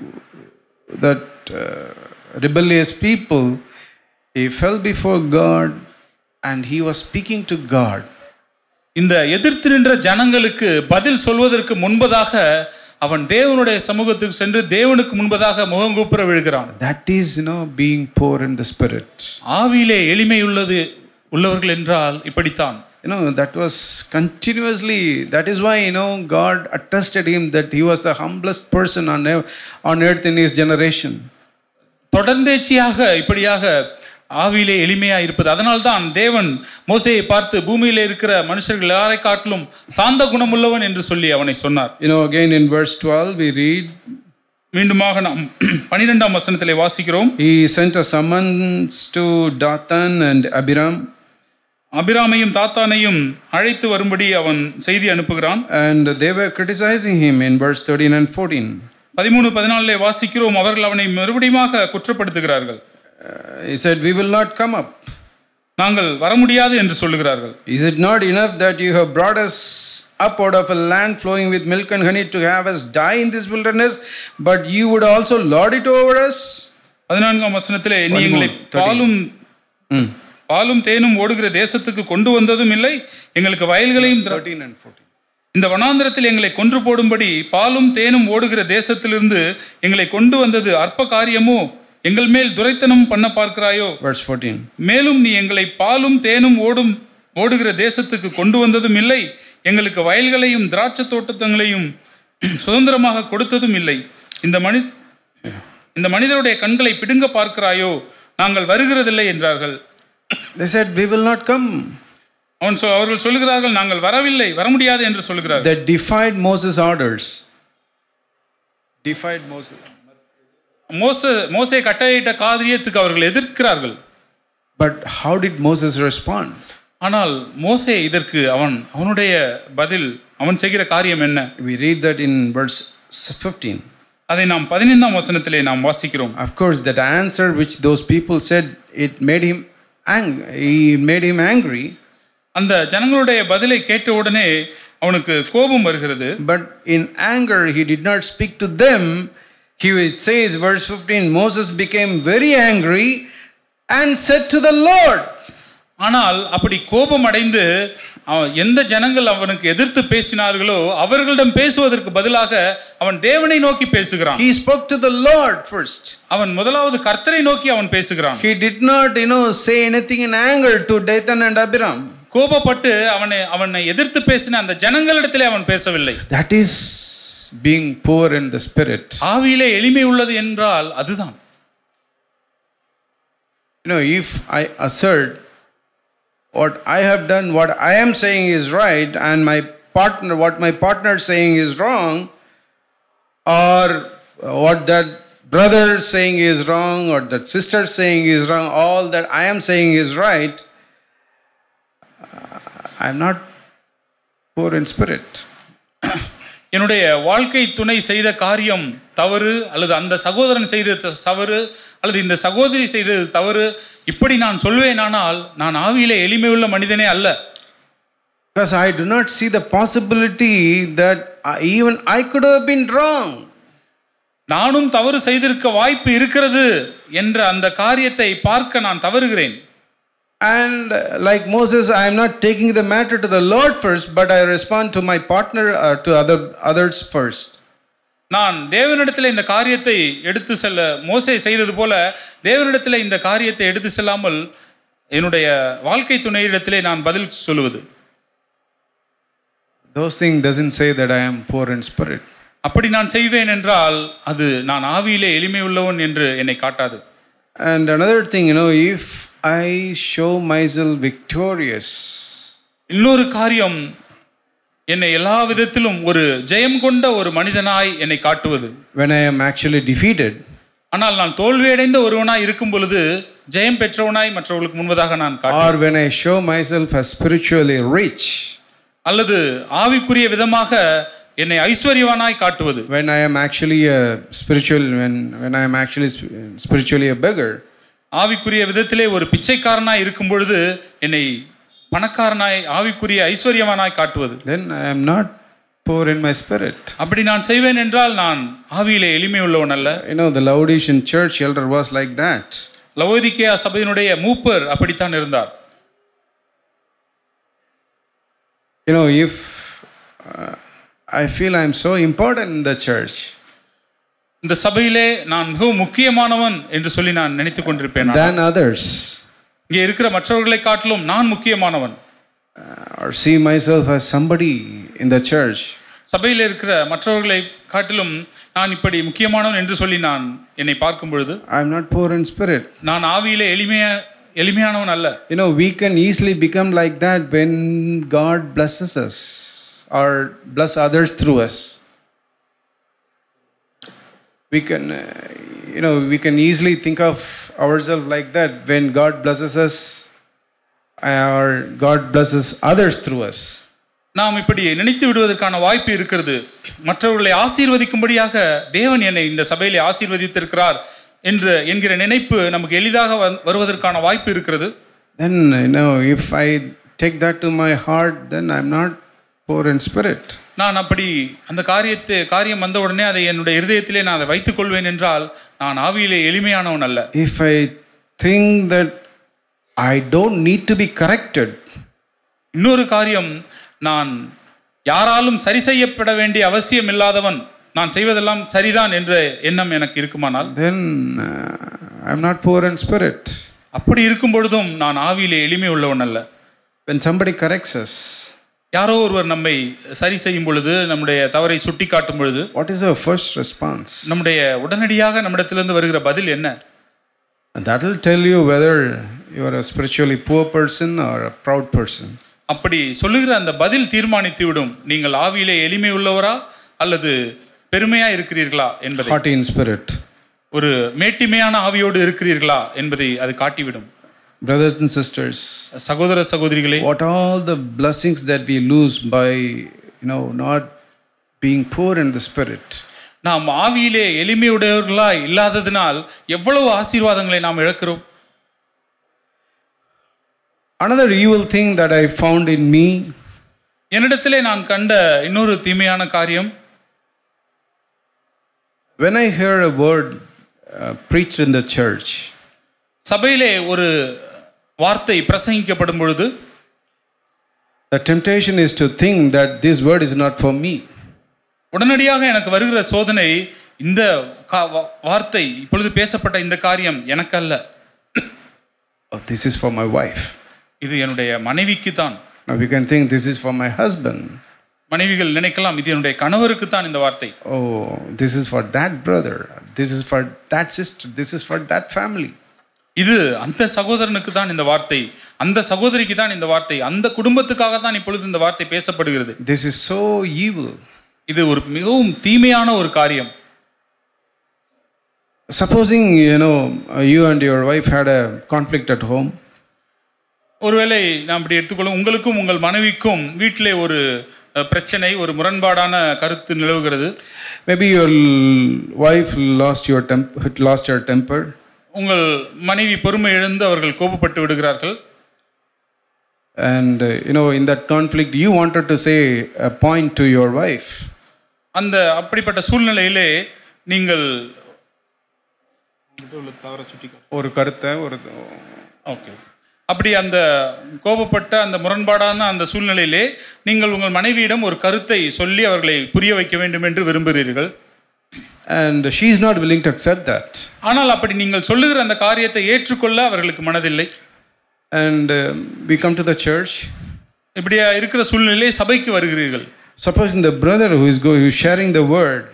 that uh, rebellious people, he fell before God and he was speaking to God. இந்த எதிர்த்து நின்ற ஜனங்களுக்கு பதில் சொல்வதற்கு முன்பதாக அவன் தேவனுடைய சமூகத்துக்கு சென்று தேவனுக்கு முன்பதாக முகங்குப்புற விழுகிறான் That is, you know, being poor in the spirit. ஆவியிலே எளிமை உள்ளது உள்ளவர்கள் என்றால் இப்படித்தான் You know, that was continuously, that is why, you know, God attested him that he was the humblest person on, earth- on earth in his generation. தொடர்ந்தேச்சியாக இப்படியாக ஆவியிலே எளிமையா இருப்பது அதனால்தான் தேவன் மோசேயை பார்த்து பூமியிலே இருக்கிற மனுஷர்கள் எல்லாரை காட்டிலும் சாந்த குணமுள்ளவன் என்று சொல்லி அவனை சொன்னார் You know, again in verse 12, we read, மீண்டுமாக நாம் பனிரெண்டாம் வசனத்திலே வாசிக்கிறோம் He sent a summons to Dathan and Abiram, அபிராமையும் தாத்தானையும் அழைத்து வரும்படி அவன் செய்தி அனுப்புகிறான் and they were criticizing him in verse 13 and 14. பதிமூணு பதினாலிலே வாசிக்கிறோம் அவர்கள் அவனை மறுபடியுமாக குற்றப்படுத்துகிறார்கள் Uh, he said, We will not come up. நாங்கள் வர முடியாது என்று சொல்லுகிறார்கள் Is it not enough that you have brought us up out of a land flowing with milk and honey to have us die in this wilderness, but you would also lord it over us? பதினான்காம் வசனத்திலே நீ எங்களை பதிமூணு, பாலும் Hmm. பாலும் தேனும் ஓடுகிற தேசத்துக்கு கொண்டு வந்ததும் இல்லை எங்களுக்கு வயல்களையும் திர- 13 and 14. இந்த வனாந்திரத்தில் எங்களை கொன்று போடும்படி பாலும் தேனும் ஓடுகிற தேசத்திலிருந்து எங்களை கொண்டு வந்தது அற்ப காரியமோ எங்கள் மேல் துரைத்தனம் பண்ண பார்க்கிறாயோ Verse 14. மேலும் நீ எங்களை பாலும் தேனும் ஓடும் ஓடுகிற தேசத்துக்கு கொண்டு வந்ததும் இல்லை எங்களுக்கு வயல்களையும் திராட்சை தோட்டத்தங்களையும் சுதந்திரமாக கொடுத்ததும் இல்லை இந்த மனி இந்த மனிதருடைய கண்களை பிடுங்க பார்க்கிறாயோ நாங்கள் வருகிறதில்லை என்றார்கள் They said, We will not come. அவன் சொ- அவர்கள் சொல்லுகிறார்கள் நாங்கள் வரவில்லை வர முடியாது என்று சொல்லுகிறார்கள் They defied Moses' orders. Defied Moses. மோச மோசே கட்டளையிட்ட காரியத்துக்கு அவர்கள் எதிர்க்கிறார்கள் But how did Moses respond? ஆனால் மோசே இதற்கு அவன் அவனுடைய பதில் அவன் செய்கிற காரியம் என்ன We read that in verse 15. அதை நாம் பதினைந்தாம் வசனத்திலே நாம் வாசிக்கிறோம் Of course, that answer which those people said, it made him ang- he made him angry. அந்த ஜனங்களுடைய பதிலை கேட்ட உடனே அவனுக்கு கோபம் வருகிறது But in anger, he did not speak to them. He it says, verse 15, Moses became very angry and said to the Lord, ஆனால் அப்படி கோபம் அடைந்து அவன் எந்த ஜனங்கள் அவனுக்கு எதிர்த்து பேசினார்களோ அவர்களிடம் பேசுவதற்கு பதிலாக அவன் தேவனை நோக்கி பேசுகிறான் He spoke to the Lord first. அவன் முதலாவது கர்த்தரை நோக்கி அவன் பேசுகிறான் He did not, you know, say anything in anger to Dathan and Abiram. கோபப்பட்டு அவனை அவனை எதிர்த்து பேசின அந்த ஜனங்களிடத்திலே அவன் பேசவில்லை That is being poor in the spirit. ஆவியிலே எளிமை உள்ளது என்றால் அதுதான் You know, if I assert what I have done, what I am saying is right, and my partner, what my partner is saying is wrong, or what that brother is saying is wrong, or that sister is saying is wrong, all that I am saying is right, I am not poor in spirit. என்னுடைய வாழ்க்கை துணை செய்த காரியம் தவறு அல்லது அந்த சகோதரன் செய்த த- தவறு அல்லது இந்த சகோதரி செய்தது தவறு இப்படி நான் சொல்வேனானால் நான் ஆவியிலே எளிமையுள்ள மனிதனே அல்ல Because I do not see the possibility that I- even I could have been wrong. நானும் தவறு செய்திருக்க வாய்ப்பு இருக்கிறது என்ற அந்த காரியத்தை பார்க்க நான் தவறுகிறேன் And uh, like Moses, I am not taking the matter to the Lord first, but I respond to my partner or to other others first. நான் தேவனிடத்தில் இந்த காரியத்தை எடுத்து செல்ல மோசே செய்தது போல தேவனிடத்தில் இந்த காரியத்தை எடுத்து செல்லாமல் என்னுடைய வாழ்க்கை துணையிடத்திலே நான் பதில் சொல்லுவது Those things doesn't say that I am poor in spirit. அப்படி நான் செய்வேன் என்றால் அது நான் ஆவியிலே எளிமை உள்ளவன் என்று என்னை காட்டாது And another thing, you know, if I show myself victorious, இன்னொரு காரியம் என்னை எல்லா விதத்திலும் ஒரு ஜெயம் கொண்ட ஒரு மனிதனாய் என்னை காட்டுவது when I am actually defeated, ஆனால் நான் தோல்வியடைந்த ஒருவனாய் இருக்கும் பொழுது ஜெயம் பெற்றவனாய் மற்றவர்களுக்கு முன்பதாக நான் காட்டு or when I show myself as spiritually rich, அல்லது ஆவிக்குரிய விதமாக என்னை ஐஸ்வர்யவானாய் காட்டுவது when I am actually a spiritual, when, when I am actually sp- spiritually a beggar, ஆவிக்குரிய விதத்திலே ஒரு பிச்சைக்காரனாய் இருக்கும் பொழுது என்னை பணக்காரனாய் ஆவிக்குரிய ஐஸ்வர்யவானாய் காட்டுவது then I am not poor in my spirit. அப்படி நான் செய்வேன் என்றால் நான் ஆவியிலே எளிமை உள்ளவன் அல்ல You know, the Laodicean church elder was like that. லவோதிக்கேயா சபையினுடைய மூப்பர் அப்படித்தான் இருந்தார் You know, if uh, I feel I am so important in the church, இந்த சபையிலே நான் மிகவும் முக்கியமானவன் என்று சொல்லி நான் நினைத்துக் கொண்டிருப்பேன் than others, இங்கே இருக்கிற மற்றவர்களை காட்டிலும் நான் முக்கியமானவன் or see myself as somebody in the church, சபையில் இருக்கிற மற்றவர்களை காட்டிலும் நான் இப்படி முக்கியமானவன் என்று சொல்லி நான் என்னை பார்க்கும் பொழுது I am not poor in spirit. நான் ஆவியிலே எளிமையா எளிமையானவன் அல்ல You know, we can easily become like that when God blesses us or bless others through us. We can, uh, you know, we can easily think of ourselves like that when God blesses us or God blesses others through us. நாம் இப்படி நினைத்து விடுவதற்கான வாய்ப்பு இருக்கிறது மற்றவர்களை ஆசீர்வதிக்கும்படியாக தேவன் என்னை இந்த சபையிலே ஆசீர்வதித்திருக்கிறார் என்று என்கிற நினைப்பு நமக்கு எளிதாக வந்- வருவதற்கான வாய்ப்பு இருக்கிறது Then, you know, if I take that to my heart, then I'm not poor in spirit. நான் அப்படி அந்த காரியத்தை காரியம் வந்த உடனே அதை என்னுடைய இருதயத்திலே நான் அதை வைத்துக் கொள்வேன் என்றால் நான் ஆவியிலே எளிமையானவன் அல்ல If I think that I don't need to be corrected, இன்னொரு காரியம் நான் யாராலும் சரி செய்யப்பட வேண்டிய அவசியம் இல்லாதவன் நான் செய்வதெல்லாம் சரிதான் என்ற எண்ணம் எனக்கு இருக்குமானால் then uh, I'm not poor in spirit. அப்படி இருக்கும் பொழுதும் நான் ஆவியிலே எளிமை உள்ளவன் அல்ல When somebody corrects us, யாரோ ஒருவர் நம்மை சரி செய்யும் பொழுது நம்முடைய தவறை சுட்டி காட்டும் பொழுது what is our first response? நம்முடைய உடனடியாக நம்மிடத்திலிருந்து வருகிற பதில் என்ன And that will tell you whether you are a spiritually poor person or a proud person. அப்படி சொல்லுகிற அந்த பதில் தீர்மானித்து விடும் நீங்கள் ஆவியிலே எளிமை உள்ளவரா அல்லது பெருமையா இருக்கிறீர்களா என்பதை Haughty in spirit. ஒரு மேட்டிமையான ஆவியோடு இருக்கிறீர்களா என்பதை அது காட்டிவிடும் Brothers and sisters, சகோதர சகோதரிகளே what all the blessings that we lose by, you know, not being poor in the spirit. நாம் ஆவியிலே எளிமையுடையவர்களா இல்லாததினால் எவ்வளவு ஆசீர்வாதங்களை நாம் இழக்கிறோம் Another evil thing that I found in me என்னிடத்திலே நான் கண்ட இன்னொரு தீமையான காரியம் when I hear a word uh, preached in the church, சபையிலே ஒரு வார்த்தை பிரசங்கிக்கப்படும் பொழுது the temptation is to think that this word is not for me. உடனடியாக எனக்கு வருகிற சோதனை இந்த கா- வா- வார்த்தை இப்பொழுது பேசப்பட்ட இந்த காரியம் எனக்கு அல்ல Oh, this is for my wife. இது என்னுடைய மனைவிக்கு தான் Now we can think this is for my husband. மனைவிகள் நினைக்கலாம் இது என்னுடைய கணவருக்கு தான் இந்த வார்த்தை Oh, this is for that brother. This is for that sister. This is for that family. இது அந்த சகோதரனுக்கு தான் இந்த வார்த்தை அந்த சகோதரிக்கு தான் இந்த வார்த்தை அந்த குடும்பத்துக்காக தான் இப்பொழுது இந்த வார்த்தை பேசப்படுகிறது This is so evil. இது ஒரு மிகவும் தீமையான ஒரு காரியம் Supposing, you know, uh, you and your wife had a conflict at home, ஒருவேளை நாம் இப்படி எடுத்துக்கொள்ளும் உங்களுக்கும் உங்கள் மனைவிக்கும் வீட்டிலே ஒரு அஹ், பிரச்சனை ஒரு முரண்பாடான கருத்து நிலவுகிறது maybe your l- wife lost your temp- lost her temper, உங்கள் மனைவி பொறுமை இழந்து அவர்கள் கோபப்பட்டு விடுகிறார்கள் and uh, you know, in that conflict, you wanted to say a point to your wife. அந்த அப்படிப்பட்ட சூழ்நிலையிலே நீங்கள் ஒரு கருத்தை ஒரு ஓகே அப்படி அந்த கோபப்பட்ட அந்த முரண்பாடான அந்த சூழ்நிலையிலே நீங்கள் உங்கள் மனைவியிடம் ஒரு கருத்தை சொல்லி அவர்களை புரிய வைக்க வேண்டும் என்று விரும்புகிறீர்கள் and she is not willing to accept that. ஆனால் அப்படி நீங்கள் சொல்லுகிற அந்த காரியத்தை ஏற்றுக்கொள்ள அவர்களுக்கு மனதில்லை And um, we come to the church. இப்படியா இருக்கிற சூழ்நிலையிலே சபைக்கு வருகிறீர்கள் Supposing the brother who is go, who is sharing the word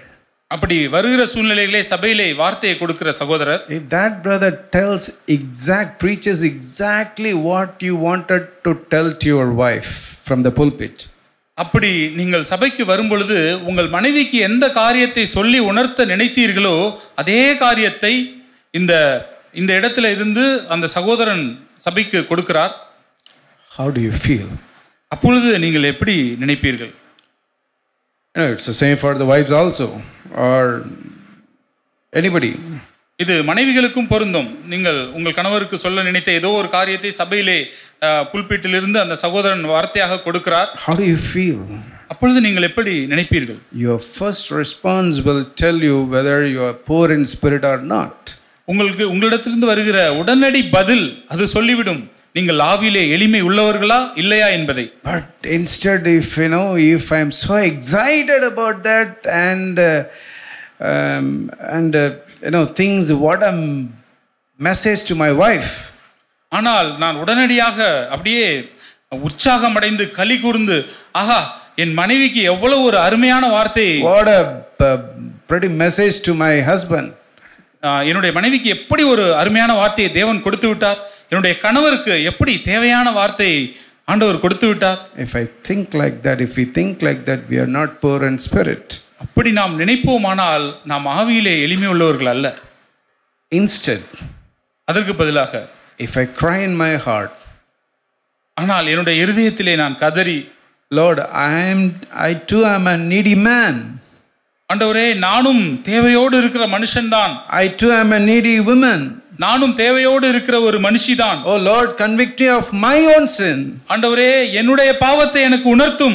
அப்படி வருகிற சூழ்நிலைகளே சபையிலே வார்த்தையை கொடுக்கிற சகோதரர் If that brother tells exact, preaches exactly what you wanted to tell to your wife from the pulpit, அப்படி நீங்கள் சபைக்கு வரும்பொழுது உங்கள் மனைவிக்கு எந்த காரியத்தை சொல்லி உணர்த்த நினைத்தீர்களோ அதே காரியத்தை இந்த இந்த இடத்துல இருந்து அந்த சகோதரன் சபைக்கு கொடுக்கிறார் how do you feel? அப்பொழுது நீங்கள் எப்படி நினைப்பீர்கள் You know, it's the same for the wives also, or anybody. இது மனைவிகளுக்கும் பொருந்தும் நீங்கள் உங்கள் கணவருக்கு சொல்ல நினைத்த ஏதோ ஒரு காரியத்தை சபையிலே அஹ், புல்பீட்டிலிருந்து அந்த சகோதரன் வார்த்தையாக கொடுக்கிறார் How do you feel? அப்பொழுது நீங்கள் எப்படி நினைப்பீர்கள் Your first response will tell you whether you are poor in spirit or not. உங்களுக்கு உங்களிடத்திலிருந்து வருகிற உடனடி பதில் அது சொல்லிவிடும் நீங்கள் ஆவியிலே எளிமை உள்ளவர்களா இல்லையா என்பதை But instead, if you know, if I'm so excited about that and uh, um, and uh, you know things, what a message to my wife. ஆனால் நான் உடனடியாக அப்படியே உற்சாகம் அடைந்து களி கூர்ந்து ஆஹா என் மனைவிக்கு எவ்வளவு ஒரு அருமையான வார்த்தை What a uh, pretty message to my husband. ஆஹ், என்னுடைய மனைவிக்கு எப்படி ஒரு அருமையான வார்த்தையை தேவன் கொடுத்து விட்டார் என்னுடைய கணவருக்கு எப்படி தேவையான வார்த்தையை ஆண்டவர் கொடுத்து விட்டார் If I think like that, if we think like that, we are not poor in spirit. அப்படி நாம் நினைப்போமானால் நாம் ஆவியிலே எளிமை உள்ளவர்கள் அல்ல Instead, அதற்கு பதிலாக if I cry in my heart, ஆனால் என்னுடைய இருதயத்திலே நான் கதறி Lord, I am I too am a needy man. ஆண்டவரே நானும் தேவையோடு இருக்கிற மனுஷன்தான் I too am a needy woman. நானும் தேவையோடு இருக்கிற ஒரு மனுஷிதான் Oh Lord, convict me of my own sin. ஆண்டவரே என்னுடைய பாவத்தை எனக்கு உணர்த்தும்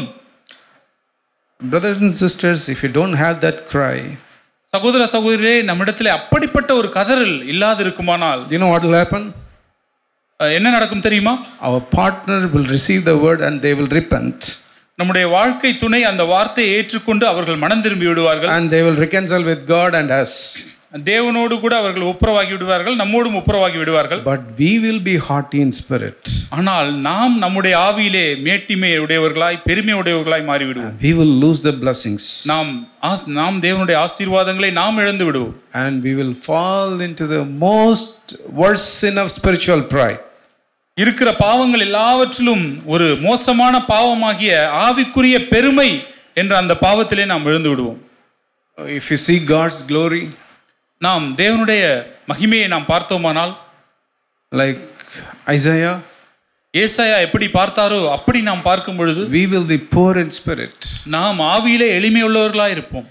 Brothers and sisters, if you don't have that cry, சகோதர சகோதரியே நம்மிடத்திலே அப்படிப்பட்ட ஒரு கதறல் இல்லாது இருக்குமானால் you know what will happen? அஹ், என்ன நடக்கும் தெரியுமா Our partner will receive the word and they will repent நம்முடைய வாழ்க்கை துணை அந்த வார்த்தையை ஏற்றுக்கொண்டு அவர்கள் மனம் திரும்பி விடுவார்கள் and they will reconcile with God and us. தேவனோடு கூட அவர்கள் ஒப்புரவாகி விடுவார்கள் நம்மோடும் ஒப்புரவாகி விடுவார்கள் But we will be haughty in spirit. ஆனால் நாம் நம்முடைய ஆவியிலே மேட்டிமை உடையவர்களாய் பெருமை உடையவர்களாய் மாறிவிடுவோம் We will lose the blessings நாம் ஆஸ்- நாம் தேவனுடைய ஆசீர்வாதங்களை நாம் இழந்து விடுவோம் and we will fall into the most worst sin of spiritual pride. இருக்கிற பாவங்கள் எல்லாவற்றிலும் ஒரு மோசமான பாவமாகிய ஆவிக்குரிய பெருமை என்ற அந்த பாவத்திலே நாம் விழுந்து விடுவோம் If you see God's glory, நாம் தேவனுடைய மகிமையை நாம் பார்த்தோமானால் like Isaiah, ஏசாயா எப்படி பார்த்தாரோ அப்படி நாம் பார்க்கும் பொழுது we will be poor in spirit. நாம் ஆவியிலே எளிமையுள்ளவர்களா இருப்போம்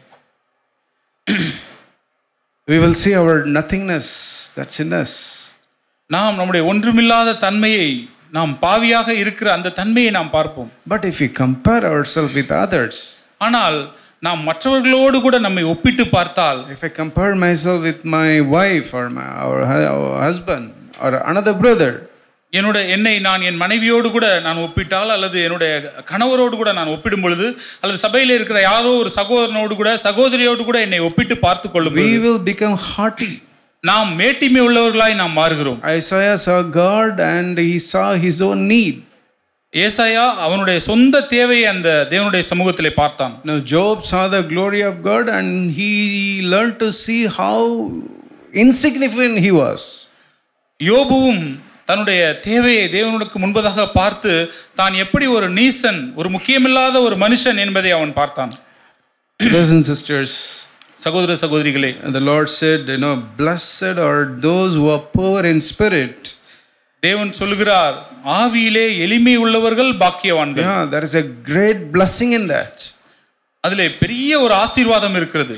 We will see our nothingness that's in us. நாம் நம்முடைய ஒன்றுமில்லாத தன்மையை நாம் பாவியாக இருக்கிற அந்த தன்மையை நாம் பார்ப்போம் But if we compare ourselves with others, ஆனால் நாம் மற்றவர்களோடு கூட நம்மை ஒப்பிட்டு பார்த்தால் if I compare myself with my wife or my our, hu- our husband or another brother, என்னோட என்னை நான் என் மனைவியோடு கூட நான் ஒப்பிட்டால் அல்லது என்னுடைய கணவரோடு கூட நான் ஒப்பிடும் பொழுது அல்லது சபையில் இருக்கிற யாரோ ஒரு சகோதரனோடு கூட சகோதரியோடு கூட என்னை ஒப்பிட்டு பார்த்து கொள்ளும் we பொழுது will become haughty. நாம் மேட்டிமை உள்ளவர்களாய் நாம் மாறுகிறோம் Isaiah saw God and he saw his own need. ஏசாயா அவனுடைய சொந்த தேவையை அந்த தேவனுடைய சமூகத்திலே பார்த்தான் Now, Job saw the glory of God and he learned to see how insignificant he was. யோபுவும் தன்னுடைய தேவையை தேவனுக்கு முன்பதாக பார்த்து தான் எப்படி ஒரு நீசன் ஒரு முக்கியமில்லாத ஒரு மனுஷன் என்பதை அவன் பார்த்தான் Brothers and sisters, சகோதர சகோதரிகளே the Lord said, You know, blessed are those who are poor in spirit. தேவன் சொல்லுகிறார் ஆவியிலே எளிமை உள்ளவர்கள் பாக்கியவான்கள் Yeah, there is a great blessing in that. அதிலே பெரிய ஒரு ஆசீர்வாதம் இருக்கிறது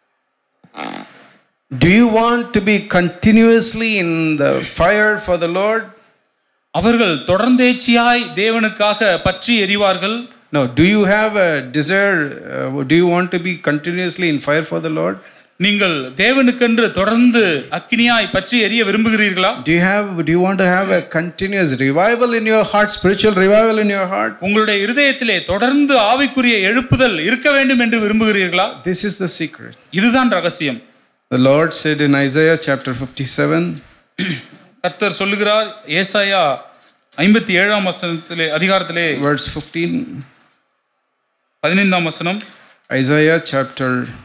Do you want to be continuously in the fire for the Lord? அவர்கள் தொடர்ந்தேச்சியாய் தேவனுக்காக பற்றி எறிவார்கள் No. Do you have a desire? Uh, do you want to be continuously in fire for the Lord? நீங்கள் தேவனுக்கென்று தொடர்ந்து அக்கினியாய் பற்றி எரிய விரும்புகிறீர்களா Do you have? Do you want to have a continuous revival in your heart, spiritual revival in your heart? உங்களுடைய இருதயத்திலே தொடர்ந்து ஆவிக்குரிய எழுப்புதல் இருக்க வேண்டும் என்று விரும்புகிறீர்களா This is the secret. இதுதான் ரகசியம் The Lord said in Isaiah chapter 57, கர்த்தர் சொல்லுகிறார் ஏசாயா ஐம்பத்தி ஏழாம் வசனத்திலே அதிகாரத்திலே verse 15. பதினைந்தாம் வசனம் Isaiah chapter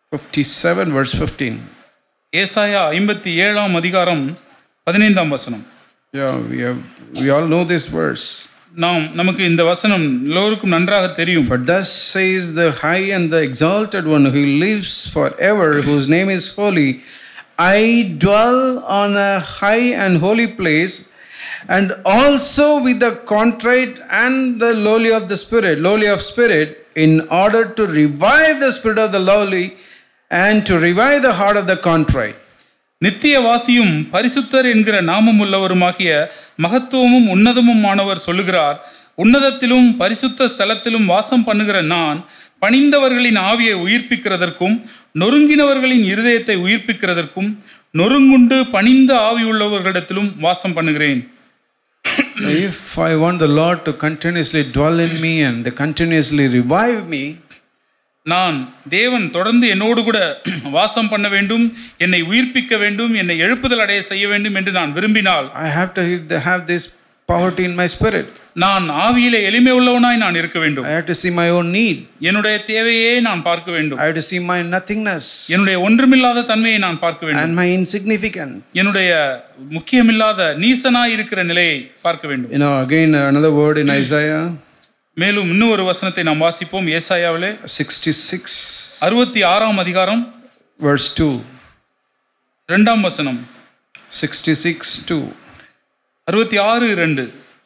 57, verse 15. ஏசாயா ஐம்பத்தி ஏழாம் அதிகாரம் பதினைந்தாம் வசனம் Yeah, we, have, we all know this verse. நாம் நமக்கு இந்த வசனம் எல்லோருக்கும் நன்றாக தெரியும் For thus says the high and the exalted one who lives forever, whose name is holy. I dwell on a high and holy place, and also with the contrite and the lowly of the spirit, lowly of spirit, in order to revive the spirit of the lowly and to revive the heart of the contrite. நித்தியவாசியும் பரிசுத்தர் என்கிற நாமம் உள்ளவருமாகிய மகத்துவமும் உன்னதமுமானவர் சொல்லுகிறார் உன்னதத்திலும் பரிசுத்த ஸ்தலத்திலும் வாசம் பண்ணுகிற நான் பணிந்தவர்களின் ஆவியை உயிர்ப்பிக்கிறதற்கும் நொறுங்கினவர்களின் இருதயத்தை உயிர்ப்பிக்கிறதற்கும் நொறுங்குண்டு பணிந்த ஆவி உள்ளவர்களிடத்திலும் வாசம் பண்ணுகிறேன் if I want the Lord to continuously dwell in me and continuously revive me, நான் தேவன் தொடர்ந்து என்னோடு கூட வாசம் பண்ண வேண்டும் என்னை உயிர்ப்பிக்க வேண்டும் என்னை எழுப்புதல் அடைய செய்ய வேண்டும் என்று நான் விரும்பினால் I have to have this poverty in my spirit. நான் ஆவியிலே எளிமை உள்ளவனாய் நான் இருக்க வேண்டும் I have to see my own need. என்னுடைய தேவையே நான் பார்க்க வேண்டும் I have to see my nothingness என்னுடைய ஒன்றுமில்லாத தன்மையை நான் பார்க்க வேண்டும் and my insignificant. என்னுடைய முக்கியமில்லாத நீசனாய் இருக்கிற நிலையை பார்க்க வேண்டும் You know, again, another word in Isaiah மேலும் இன்னும் ஒரு வசனத்தை நாம் வாசிப்போம் ஏசாயாவிலே 66, அறுபத்தி ஆறாம் அதிகாரம் verse 2. இரண்டாம் வசனம் 66, 2. அறுபத்தி ஆறு ரெண்டு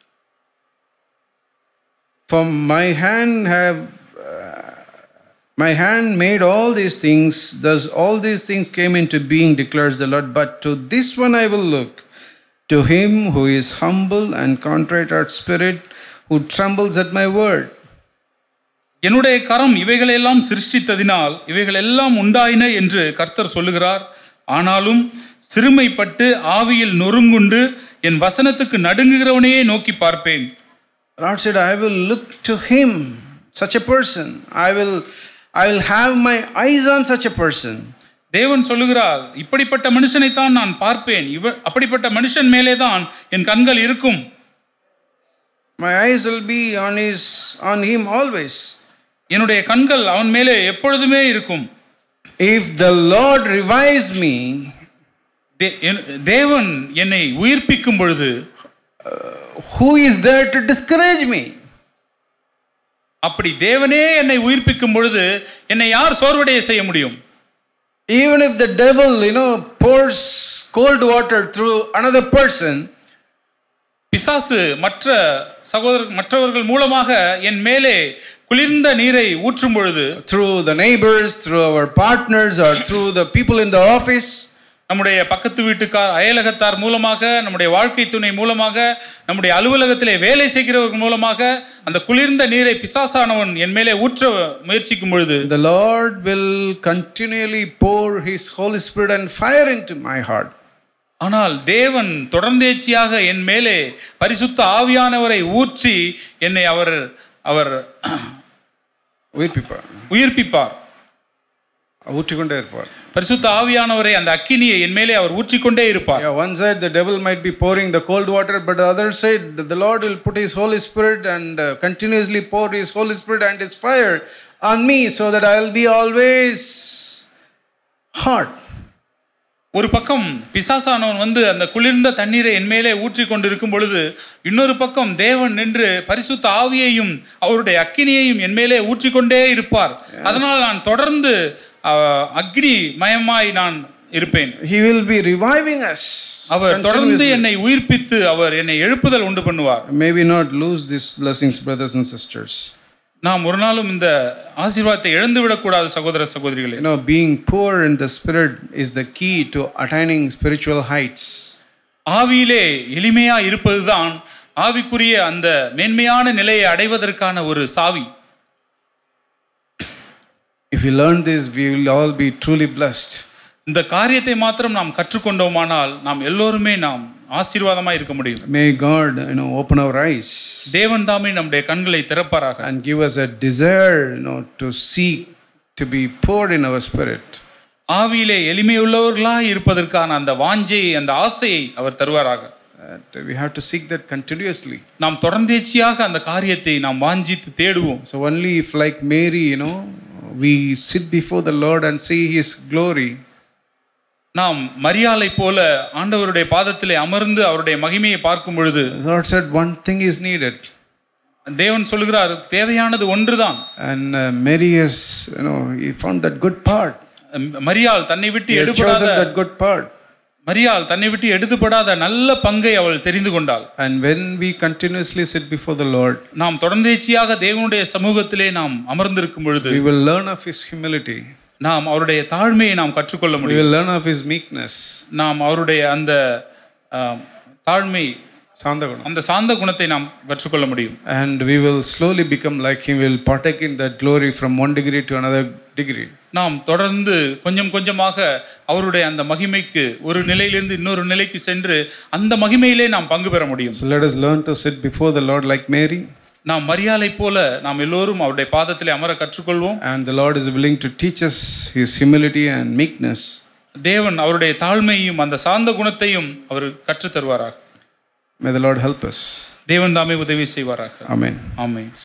For my hand have uh, my hand made all these things, thus all these things came into being, declares the Lord. But to this one I will look, to him who is humble and contrite at spirit, who trembles at my word. என்னுடைய கரம் இவைகளெல்லாம் சிருஷ்டித்ததினால் இவைகளெல்லாம் உண்டாயின என்று கர்த்தர் சொல்லுகிறார் ஆனாலும் சிறுமைப்பட்டு ஆவியில் நொறுங்குண்டு என் வசனத்துக்கு நடுங்குகிறவனையே நோக்கி பார்ப்பேன் The Lord said, I will look to him, such a person. I will I will have my eyes on such a person. தேவன் சொல்லுகிறார் இப்படிப்பட்ட மனுஷனைத்தான் நான் பார்ப்பேன் இவ அப்படிப்பட்ட மனுஷன் மேலே தான் என் கண்கள் இருக்கும் My eyes will be on his on him always. என்னுடைய கண்கள் அவன் மேலே எப்பொழுதுமே இருக்கும் If the Lord revives me, தே- என்- தேவன் என்னை உயிர்ப்பிக்கும் பொழுது who is there to discourage me? அப்படி தேவனே என்னை உயிர்ப்பிக்கும் பொழுது என்னை யார் சோர்வடைய செய்ய முடியும் Even if the devil, you know, pours cold water through another person, பிசாசு மற்ற சகோதர மற்றவர்கள் மூலமாக என் மேலே குளிர்ந்த நீரை ஊற்றும் பொழுது through the neighbors, through our partners, or through the people in the office, நம்முடைய பக்கத்து வீட்டுக்கார் அயலகத்தார் மூலமாக நம்முடைய வாழ்க்கை துணை மூலமாக நம்முடைய அலுவலகத்திலே வேலை செய்கிறவர்கள் மூலமாக அந்த குளிர்ந்த நீரை பிசாசானவன் என் மேலே ஊற்ற முயற்சிக்கும் பொழுது the Lord will continually pour His Holy Spirit and fire into my heart. ஆனால் தேவன் தொடர்ந்தேச்சியாக என் மேலே பரிசுத்த ஆவியானவரை ஊற்றி என்னை அவர் அவர் உயிர்ப்பிப்பார் உயிர்ப்பிப்பார் ஊற்றிக்கொண்டே இருப்பார் பரிசுத்த ஆவியானவரை அந்த அக்கினியை என் மேலே அவர் ஊற்றிக்கொண்டே இருப்பார் Yeah, one side the devil might be pouring the cold water, but the other side the the Lord will put His Holy Spirit and uh, continuously pour His Holy Spirit and His fire on me so that I will be always hot. ஒரு பக்கம் பிசாசானவன் வந்து அந்த குளிர்ந்த தண்ணீரை என் மேலே ஊற்றி கொண்டிருக்கும் பொழுது இன்னொரு பக்கம் தேவன் நின்று பரிசுத்த ஆவியையும் அவருடைய அக்கினியையும் என் மேலே ஊற்றிக்கொண்டே இருப்பார் அதனால் நான் தொடர்ந்து அஹ், அக்னி மயமாய் நான் இருப்பேன் He will be reviving us. அவர் தொடர்ந்து continuously. என்னை உயிர்ப்பித்து அவர் என்னை எழுப்புதல் உண்டு பண்ணுவார் May we not lose these blessings, brothers and sisters. நாம் ஒரு நாளும் இந்த ஆசீர்வாதத்தை இழந்து விடக்கூடாது சகோதர சகோதரிகளே You know, being poor in the spirit is the key to attaining spiritual heights. ஆவியிலே எளிமையா இருப்பதுதான் ஆவிக்குரிய அந்த மேன்மையான நிலையை அடைவதற்கான ஒரு சாவி If we learn this, we will all be truly blessed. இந்த காரியத்தை மாத்திரம் நாம் கற்றுக்கொண்டோமானால் நாம் எல்லோருமே நாம் ஆசீர்வாதமாய் இருக்க முடியும் May God, you know, open our eyes தேவன் தாமே நம்முடைய கண்களை திறப்பாராக and give us a desire, you know, to seek to be poured in our spirit. ஆவியிலே எளிமையுள்ளவர்களாய் இருப்பதற்கான அந்த வாஞ்சையை அந்த ஆசையை அவர் தருவாராக That we have to seek that continuously. நாம் தொடர்ந்தேச்சியாக அந்த காரியத்தை நாம் வாஞ்சித்து தேடுவோம் So only if, like Mary, you know, we sit before the Lord and see His glory, நாம் மரியாளை போல ஆண்டவருடைய பாதத்திலே அமர்ந்து அவருடைய மகிமையை பார்க்கும் பொழுது the Lord said one thing is needed. தேவன் சொல்கிறார் தேவையானது ஒன்றுதான் And uh, Mary has, you know, he found that good part. மரியாள் தன்னை விட்டு He had எடுபடாத chosen that good part. மரியாள் தன்னை விட்டு எடுத்துப்படாத நல்ல பங்கை அவள் தெரிந்து கொண்டாள் And when we continuously sit before the Lord, நாம் தொடர்ந்தேச்சியாக தேவனுடைய சமூகத்திலே நாம் அமர்ந்திருக்கும் பொழுது we will learn of His humility. நாம் அவருடைய தாழ்மையை நாம் கற்றுக்கொள்ள We முடியும் will learn of His meekness. நாம் அவருடைய அந்த ஆ, தாழ்மை Sandagunam. அந்த சாந்த குணத்தை நாம் கற்றுக்கொள்ள முடியும் And we will slowly become like Him. We will partake in that glory from one degree to another degree. நாம் தொடர்ந்து கொஞ்சம் கொஞ்சமாக அவருடைய அந்த மகிமைக்கு ஒரு நிலையிலிருந்து இன்னொரு நிலைக்கு சென்று அந்த மகிமையிலே நாம் பங்கு பெற முடியும் So let us learn to sit before the Lord like Mary. நாம் மரியாதை போல நாம் எல்லோரும் அவருடைய பாதத்திலே அமர கற்றுக்கொள்வோம் And the Lord is willing to teach us His humility and meekness. தேவன் அவருடைய தாழ்மையையும் அந்த சாந்த குணத்தையும் அவர் கற்றுத் தருவாராக May the Lord help us. தேவன் தாமே உதவி செய்வாராக Amen. ஆமென்